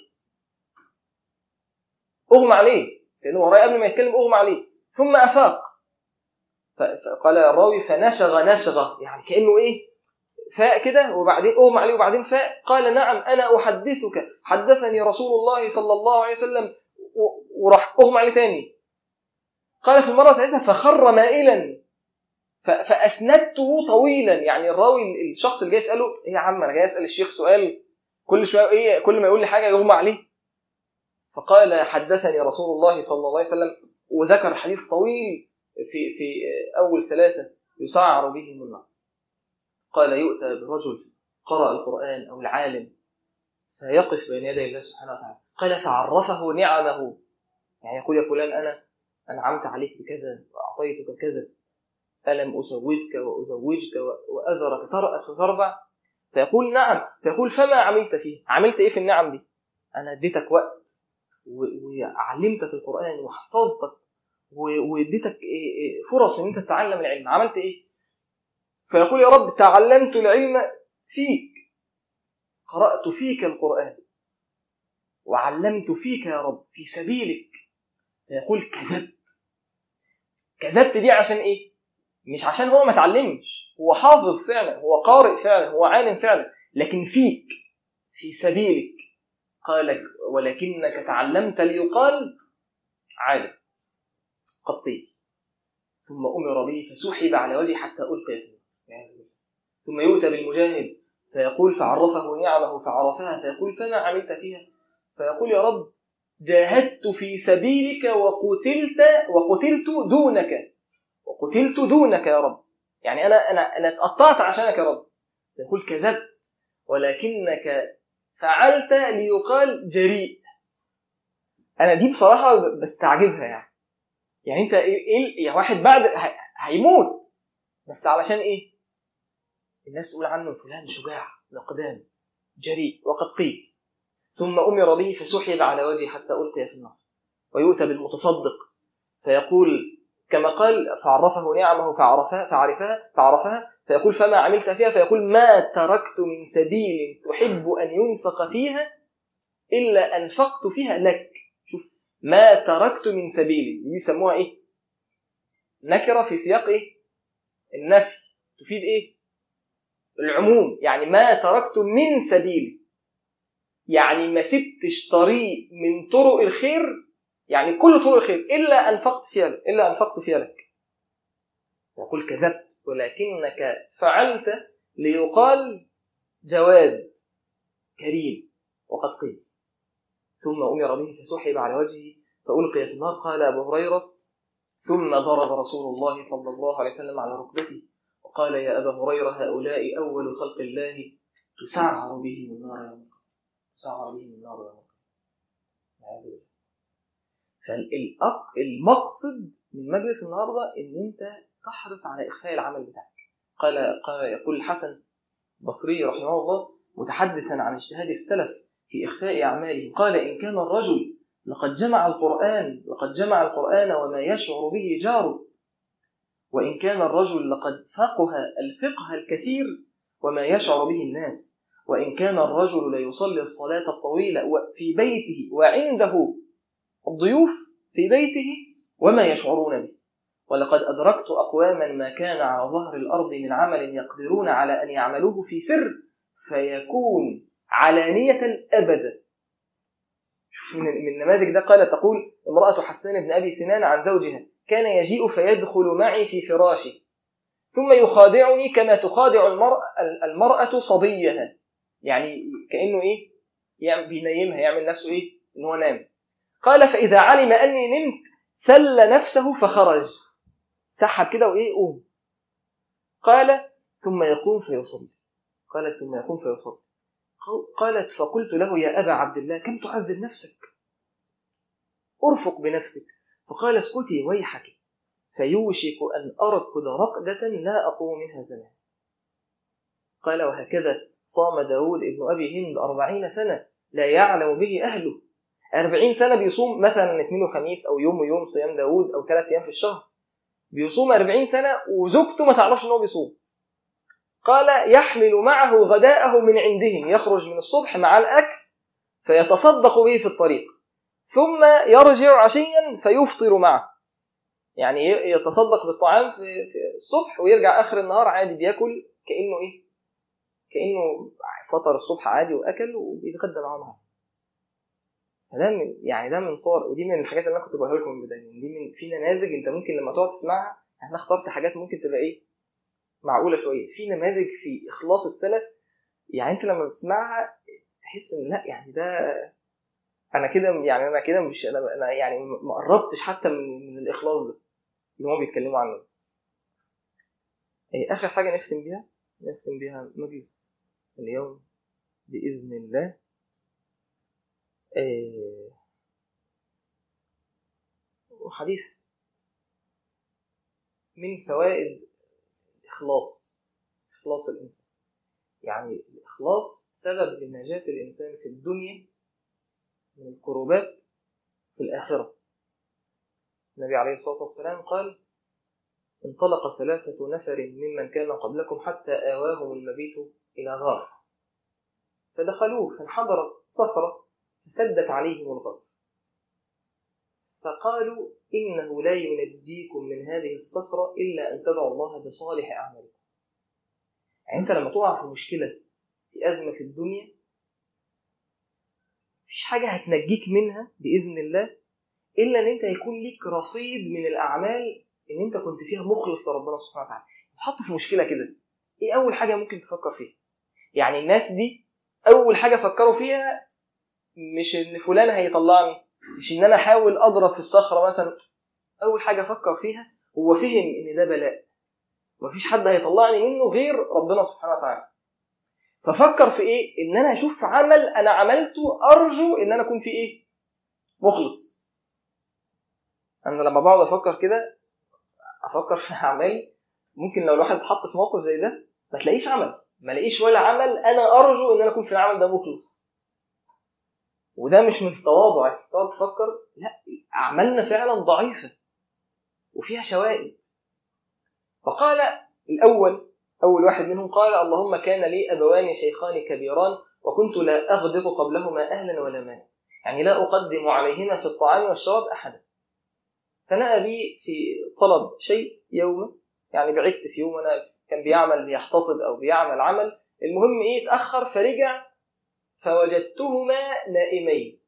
اغمى عليه سيدنا ابو هريره قبل ما يتكلم اغمى عليه ثم افاق ف- فقال الراوي فنشغ نشغه يعني كانه ايه فاء كده وبعدين اغمى عليه وبعدين فاء قال نعم انا احدثك حدثني رسول الله صلى الله عليه وسلم و- وراح اغمى عليه تاني قال في المره الثالثه فخر مائلا ف- فاسندته طويلا يعني الراوي الشخص اللي جاي يساله ايه يا عم انا جاي اسال الشيخ سؤال كل شويه ايه كل ما يقول لي حاجه يغمى عليه فقال حدثني رسول الله صلى الله عليه وسلم وذكر حديث طويل في في اول ثلاثه يسعر به من النار قال يؤتى برجل قرأ القرآن أو العالم فيقف بين يدي الله سبحانه وتعالى قال فعرفه نعمه يعني يقول يا فلان أنا أنعمت عليك بكذا وأعطيتك كذا ألم أزوجك وأزوجك وأذرك ترأس وتربع فيقول نعم فيقول فما عملت فيه عملت إيه في النعم دي أنا اديتك وقت و- وعلمتك القرآن وحفظتك و- واديتك إيه- إيه فرص ان انت تتعلم العلم عملت ايه فيقول يا رب تعلمت العلم فيك قرأت فيك القرآن وعلمت فيك يا رب في سبيلك فيقول كذبت كذبت دي عشان ايه مش عشان هو ما اتعلمش هو حافظ فعلا هو قارئ فعلا هو عالم فعلا لكن فيك في سبيلك قال ولكنك تعلمت ليقال عالم قد قيل ثم أمر به فسحب على وجهه حتى ألقي في النار. ثم يؤتى بالمجاهد فيقول فعرفه نعمه فعرفها فيقول فما عملت فيها فيقول يا رب جاهدت في سبيلك وقتلت وقتلت دونك وقتلت دونك يا رب يعني انا انا انا اتقطعت عشانك يا رب يقول كذبت ولكنك فعلت ليقال جريء انا دي بصراحه بستعجبها يعني يعني انت ايه إيه- يعني واحد بعد ه- هيموت بس علشان ايه الناس تقول عنه فلان شجاع مقدام جريء وقد قيل ثم امر به فسحب على وجهه حتى القي في النار ويؤتى بالمتصدق فيقول كما قال فعرفه نعمه فعرفها فعرفها فعرفها فيقول فما عملت فيها فيقول ما تركت من سبيل تحب ان ينفق فيها الا انفقت فيها لك شوف ما تركت من سبيل دي يسموها ايه نكره في سياق ايه النفي تفيد ايه العموم يعني ما تركت من سبيل يعني ما سبتش طريق من طرق الخير يعني كل طرق الخير الا انفقت فيها الا انفقت فيها لك يقول كذبت ولكنك فعلت ليقال جواد كريم وقد قيل ثم امر به فسحب على وجهه فالقي في النار قال ابو هريره ثم ضرب رسول الله صلى الله عليه وسلم على ركبته وقال يا ابا هريره هؤلاء اول خلق الله تسعر بهم النار يوم القيامة. تسعر بهم النار يوم القيامة. والعياذ بالله. فالمقصد من مجلس النهارده ان انت تحرص على اخفاء العمل بتاعك قال قال يقول الحسن البصري رحمه الله متحدثا عن اجتهاد السلف في اخفاء اعمالهم قال ان كان الرجل لقد جمع القران لقد جمع القران وما يشعر به جاره وان كان الرجل لقد فقه الفقه الكثير وما يشعر به الناس وان كان الرجل ليصلي الصلاه الطويله في بيته وعنده الضيوف في بيته وما يشعرون به ولقد أدركت أقواما ما كان على ظهر الأرض من عمل يقدرون على أن يعملوه في سر فيكون علانية أبدا من من النماذج ده قال تقول امرأة حسان بن أبي سنان عن زوجها كان يجيء فيدخل معي في فراشي ثم يخادعني كما تخادع المرأة, المرأة صبيها يعني كأنه إيه يعني بينيمها يعمل نفسه إيه إن هو نام قال فإذا علم أني نمت سل نفسه فخرج سحب كده وإيه قوم قال ثم يقوم فيصلي قالت ثم يقوم فيصلي قالت فقلت له يا أبا عبد الله كم تعذب نفسك أرفق بنفسك فقال اسكتي ويحك فيوشك أن أركض رقدة لا أقوم منها زمان قال وهكذا صام داود ابن أبي هند أربعين سنة لا يعلم به أهله أربعين سنة بيصوم مثلا اثنين وخميس أو يوم ويوم صيام داود أو ثلاث أيام في الشهر بيصوم أربعين سنة وزوجته ما تعرفش أنه بيصوم قال يحمل معه غداءه من عندهم يخرج من الصبح مع الأكل فيتصدق به في الطريق ثم يرجع عشيا فيفطر معه يعني يتصدق بالطعام في الصبح ويرجع آخر النهار عادي بياكل كأنه إيه كأنه فطر الصبح عادي وأكل وبيتغدى معاه النهار فده من يعني ده من صور ودي من الحاجات اللي انا كنت بقولها لكم من البدايه دي من في نماذج انت ممكن لما تقعد تسمعها احنا اخترت حاجات ممكن تبقى ايه معقوله شويه في نماذج في اخلاص السلف يعني انت لما بتسمعها تحس ان لا يعني ده انا كده يعني انا كده مش انا, أنا يعني ما قربتش حتى من, من الاخلاص ده اللي هم بيتكلموا عنه ايه اخر حاجه نختم بيها نختم بيها مجلس اليوم باذن الله إيه وحديث من فوائد الإخلاص إخلاص الإنسان يعني الإخلاص سبب لنجاة الإنسان في الدنيا من الكروبات في الآخرة النبي عليه الصلاة والسلام قال انطلق ثلاثة نفر ممن كان قبلكم حتى آواهم المبيت إلى غار فدخلوه فانحدرت صخرة فسدت عليهم الغار فقالوا إنه لا ينجيكم من هذه الصخرة إلا أن تدعوا الله بصالح أعمالكم يعني أنت لما تقع في مشكلة في أزمة في الدنيا مفيش حاجة هتنجيك منها بإذن الله إلا أن أنت يكون ليك رصيد من الأعمال إن أنت كنت فيها مخلص لربنا سبحانه وتعالى تحط في مشكلة كده إيه أول حاجة ممكن تفكر فيها يعني الناس دي أول حاجة فكروا فيها مش إن فلان هيطلعني مش إن أنا أحاول أضرب في الصخرة مثلا أول حاجة فكر فيها هو فهم إن ده بلاء مفيش حد هيطلعني منه غير ربنا سبحانه وتعالى ففكر في ايه ان انا اشوف عمل انا عملته ارجو ان انا اكون فيه ايه مخلص انا لما بقعد افكر كده افكر في اعمال ممكن لو الواحد اتحط في موقف زي ده ما تلاقيش عمل ما لاقيش ولا عمل انا ارجو ان انا اكون في العمل ده مخلص وده مش من التواضع تقعد تفكر لا اعمالنا فعلا ضعيفه وفيها شوائب فقال الاول أول واحد منهم قال اللهم كان لي أبوان شيخان كبيران وكنت لا أغضب قبلهما أهلا ولا مالا يعني لا أقدم عليهما في الطعام والشراب أحدا فنأى بي في طلب شيء يوما يعني بعثت في يوم أنا كان بيعمل بيحتطب أو بيعمل عمل المهم إيه اتأخر فرجع فوجدتهما نائمين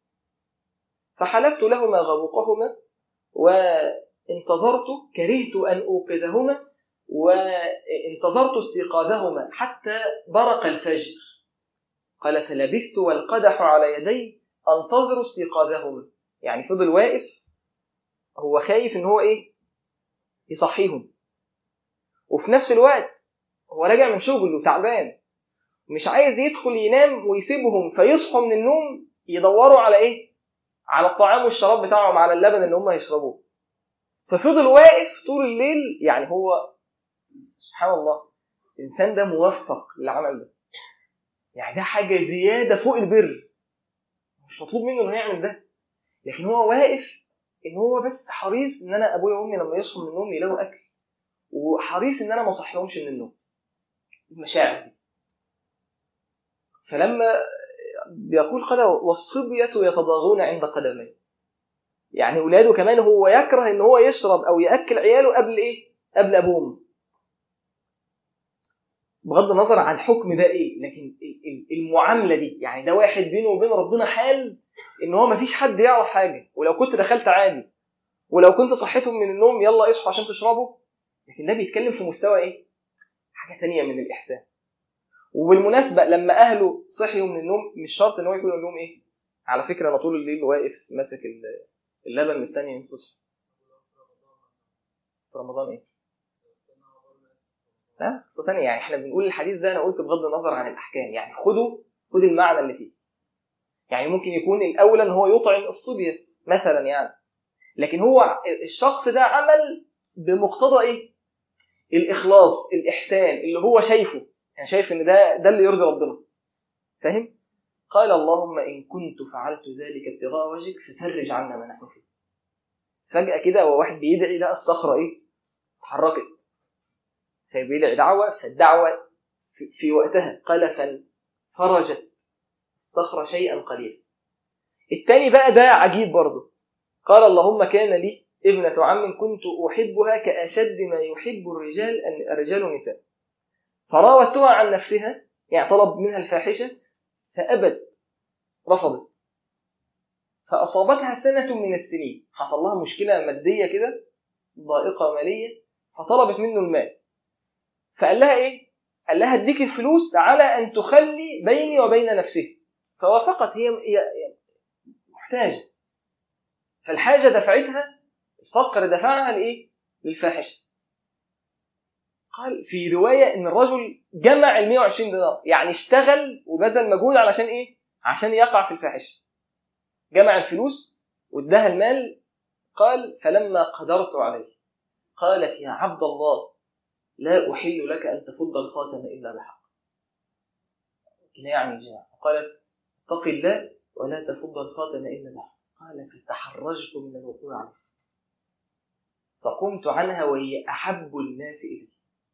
فحلفت لهما غبوقهما وانتظرت كرهت أن أوقظهما وانتظرت استيقاظهما حتى برق الفجر قال فلبثت والقدح على يدي انتظر استيقاظهما يعني فضل واقف هو خايف ان هو ايه يصحيهم وفي نفس الوقت هو راجع من شغله وتعبان مش عايز يدخل ينام ويسيبهم فيصحوا من النوم يدوروا على ايه على الطعام والشراب بتاعهم على اللبن اللي هم يشربوه ففضل واقف طول الليل يعني هو سبحان الله الانسان ده موفق للعمل ده يعني ده حاجه زياده فوق البر مش مطلوب منه انه يعمل ده لكن هو واقف ان هو بس حريص ان انا ابويا وامي لما يصحوا من النوم يلاقوا اكل وحريص ان انا ما اصحيهمش من النوم المشاعر دي فلما بيقول قال والصبية يتضاغون عند قدمي يعني اولاده كمان هو يكره ان هو يشرب او ياكل عياله قبل ايه قبل ابوهم بغض النظر عن الحكم ده ايه لكن المعامله دي يعني ده واحد بينه وبين ربنا حال ان هو مفيش حد يعرف حاجه ولو كنت دخلت عادي ولو كنت صحيتهم من النوم يلا اصحوا عشان تشربوا لكن ده بيتكلم في مستوى ايه حاجه تانية من الاحسان وبالمناسبه لما اهله صحيوا من النوم مش شرط ان هو يكون لهم ايه على فكره انا طول الليل واقف ماسك اللبن مستني ينفصل في رمضان ايه لا قصه ثانيه يعني احنا بنقول الحديث ده انا قلت بغض النظر عن الاحكام يعني خدوا خد المعنى اللي فيه يعني ممكن يكون الاولى ان هو يطعم الصبيه مثلا يعني لكن هو الشخص ده عمل بمقتضى ايه الاخلاص الاحسان اللي هو شايفه يعني شايف ان ده ده اللي يرضي ربنا فاهم قال اللهم ان كنت فعلت ذلك ابتغاء وجهك ففرج عنا ما نحن فيه فجاه كده هو واحد بيدعي لقى الصخره ايه اتحركت فبيدعي دعوه فالدعوه في, في وقتها قال فانفرجت الصخره شيئا قليلا التاني بقى ده عجيب برضه قال اللهم كان لي ابنة عم كنت أحبها كأشد ما يحب الرجال الرجال النساء فراودتها عن نفسها يعني طلب منها الفاحشة فأبت رفضت فأصابتها سنة من السنين حصل لها مشكلة مادية كده ضائقة مالية فطلبت منه المال فقال لها إيه؟ قال لها اديك الفلوس على أن تخلي بيني وبين نفسها فوافقت هي هي محتاجة فالحاجة دفعتها الفقر دفعها لإيه؟ للفاحشة قال في رواية إن الرجل جمع ال 120 دينار يعني اشتغل وبذل مجهود علشان إيه؟ عشان يقع في الفاحشة جمع الفلوس واداها المال قال فلما قدرت عليه قالت يا عبد الله لا أحل لك أن تفض الخاتم إلا بحق يعني جاء قالت اتق الله ولا تفض الخاتم إلا بحق قال فتحرجت من الوقوع عليه فقمت عنها وهي أحب الناس إلي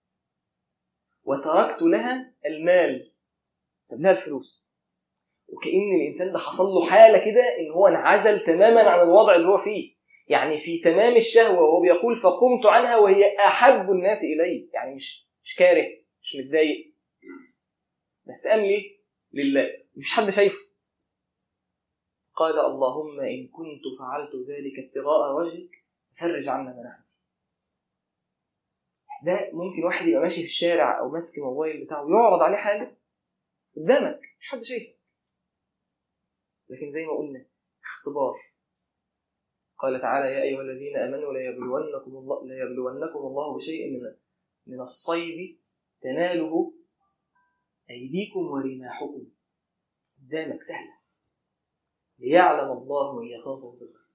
وتركت لها المال ساب لها الفلوس وكأن الإنسان ده حصل له حالة كده إن هو انعزل تماما عن الوضع اللي هو فيه يعني في تمام الشهوة وهو بيقول فقمت عنها وهي أحب الناس إلي يعني مش مش كاره مش متضايق بس قام ليه؟ لله مش حد شايفه قال اللهم إن كنت فعلت ذلك ابتغاء وجهك فرج عنا ما نحن ده ممكن واحد يبقى ماشي في الشارع او ماسك الموبايل بتاعه يعرض عليه حاجه قدامك مش حد شايفك لكن زي ما قلنا اختبار قال تعالى يا ايها الذين امنوا ليبلونكم الله ليبلونكم الله بشيء من من الصيد تناله ايديكم ورماحكم قدامك سهله ليعلم الله من يخافه بالغيب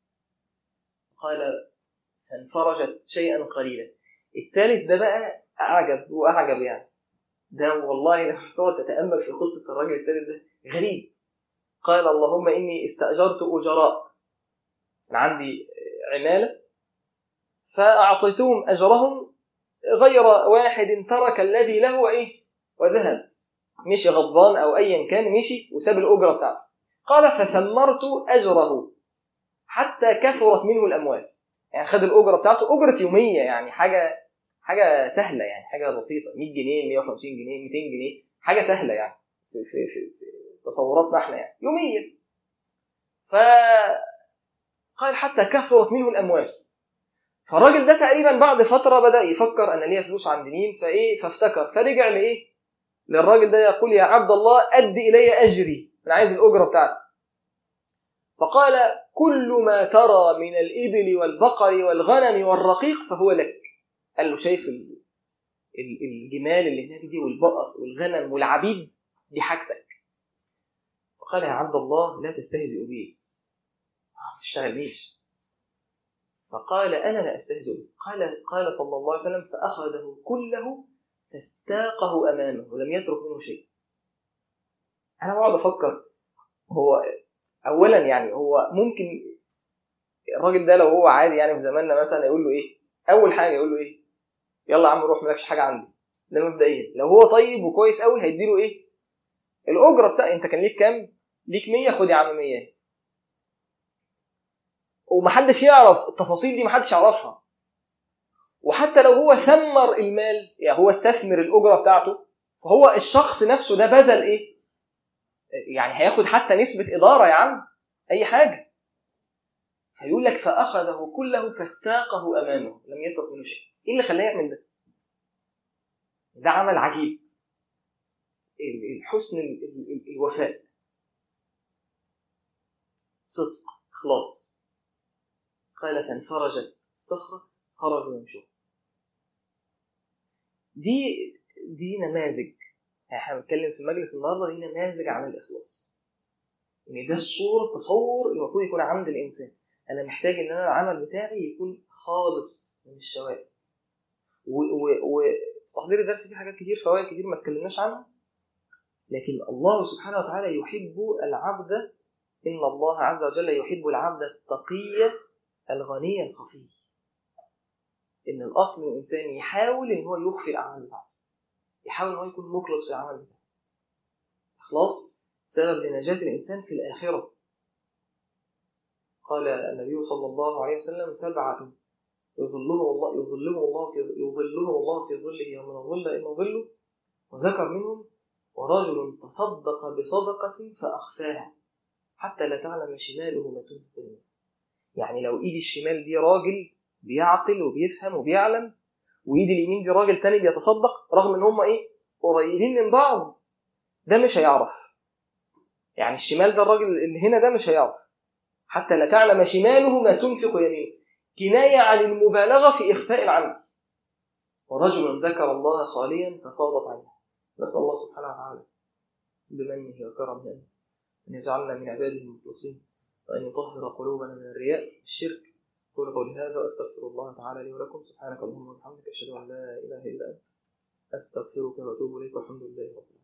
قال فانفرجت شيئا قليلا الثالث ده بقى اعجب واعجب يعني ده والله لما تقعد تتامل في قصه الراجل الثالث ده غريب قال اللهم اني استاجرت اجراء كان عندي عماله فاعطيتهم اجرهم غير واحد ترك الذي له ايه وذهب مشي غضبان او ايا كان مشي وساب الاجره بتاعته قال فثمرت اجره حتى كثرت منه الاموال يعني خد الاجره بتاعته اجره يوميه يعني حاجه حاجه سهله يعني حاجه بسيطه 100 جنيه 150 جنيه 200 جنيه حاجه سهله يعني في, في, في, في تصوراتنا احنا يعني يوميا ف قال حتى كثرت منه الاموال فالراجل ده تقريبا بعد فتره بدا يفكر انا ليا فلوس عند مين فايه فافتكر فرجع لايه للراجل ده يقول يا عبد الله اد الي اجري انا عايز الاجره بتاعتي فقال كل ما ترى من الإبل والبقر والغنم والرقيق فهو لك قال له شايف الجمال اللي هناك دي والبقر والغنم والعبيد دي حاجتك فقال يا عبد الله لا تستهزئ بي ما تشتغلنيش فقال انا لا استهزئ قال قال صلى الله عليه وسلم فاخذه كله فاستاقه امامه ولم يترك منه شيء انا بقعد افكر هو اولا يعني هو ممكن الراجل ده لو هو عادي يعني في زماننا مثلا يقول له ايه اول حاجه يقول له ايه يلا يا عم روح مالكش حاجه عندي ده مبدئيا لو هو طيب وكويس قوي هيديله ايه الاجره بتاع انت كان ليك كام ليك 100 خد يا عم 100 ومحدش يعرف التفاصيل دي محدش يعرفها وحتى لو هو ثمر المال يعني هو استثمر الأجرة بتاعته فهو الشخص نفسه ده بذل إيه؟ يعني هياخد حتى نسبة إدارة يا عم أي حاجة هيقول لك فأخذه كله فاستاقه أمامه لم يترك منه شيء إيه اللي خلاه يعمل ده؟ ده عمل عجيب الحسن الوفاء صدق إخلاص قال فانفرجت الصخرة خرجوا يمشون دي دي نماذج احنا بنتكلم في مجلس النهارده دي نماذج عن الإخلاص ان ده الصورة التصور المفروض يكون عند الإنسان أنا محتاج إن أنا العمل بتاعي يكون خالص من الشوائب وتحضير الدرس فيه حاجات كتير فوائد كتير ما اتكلمناش عنها لكن الله سبحانه وتعالى يحب العبد إن الله عز وجل يحب العبد التقي الغني الخفي إن الأصل الإنسان يحاول إن هو يخفي الأعمال بتاعته يحاول إن هو يكون مخلص في العمل بتاعه إخلاص سبب لنجاة الإنسان في الآخرة قال النبي صلى الله عليه وسلم سبعة يظلهم الله يظلهم الله في يظلهم الله في ظله يوم الظل إلا ظله وذكر منهم ورجل تصدق بصدقة فأخفاها حتى لا تعلم شماله ما تنفق يعني لو ايدي الشمال دي راجل بيعقل وبيفهم وبيعلم وايدي اليمين دي راجل تاني بيتصدق رغم ان هم ايه قريبين من بعض ده مش هيعرف يعني الشمال ده الراجل اللي هنا ده مش هيعرف حتى لا تعلم شماله ما تنفق يمينه كناية عن المبالغة في إخفاء العمل ورجل ذكر الله خاليا ففاضت عنه نسأل الله سبحانه وتعالى بمنه وكرمه أن يجعلنا من عباده المخلصين وأن يطهر قلوبنا من الرياء الشرك قول قولي هذا وأستغفر الله تعالى لي ولكم سبحانك اللهم وبحمدك أشهد أن لا إله إلا أنت أستغفرك وأتوب إليك والحمد لله رب العالمين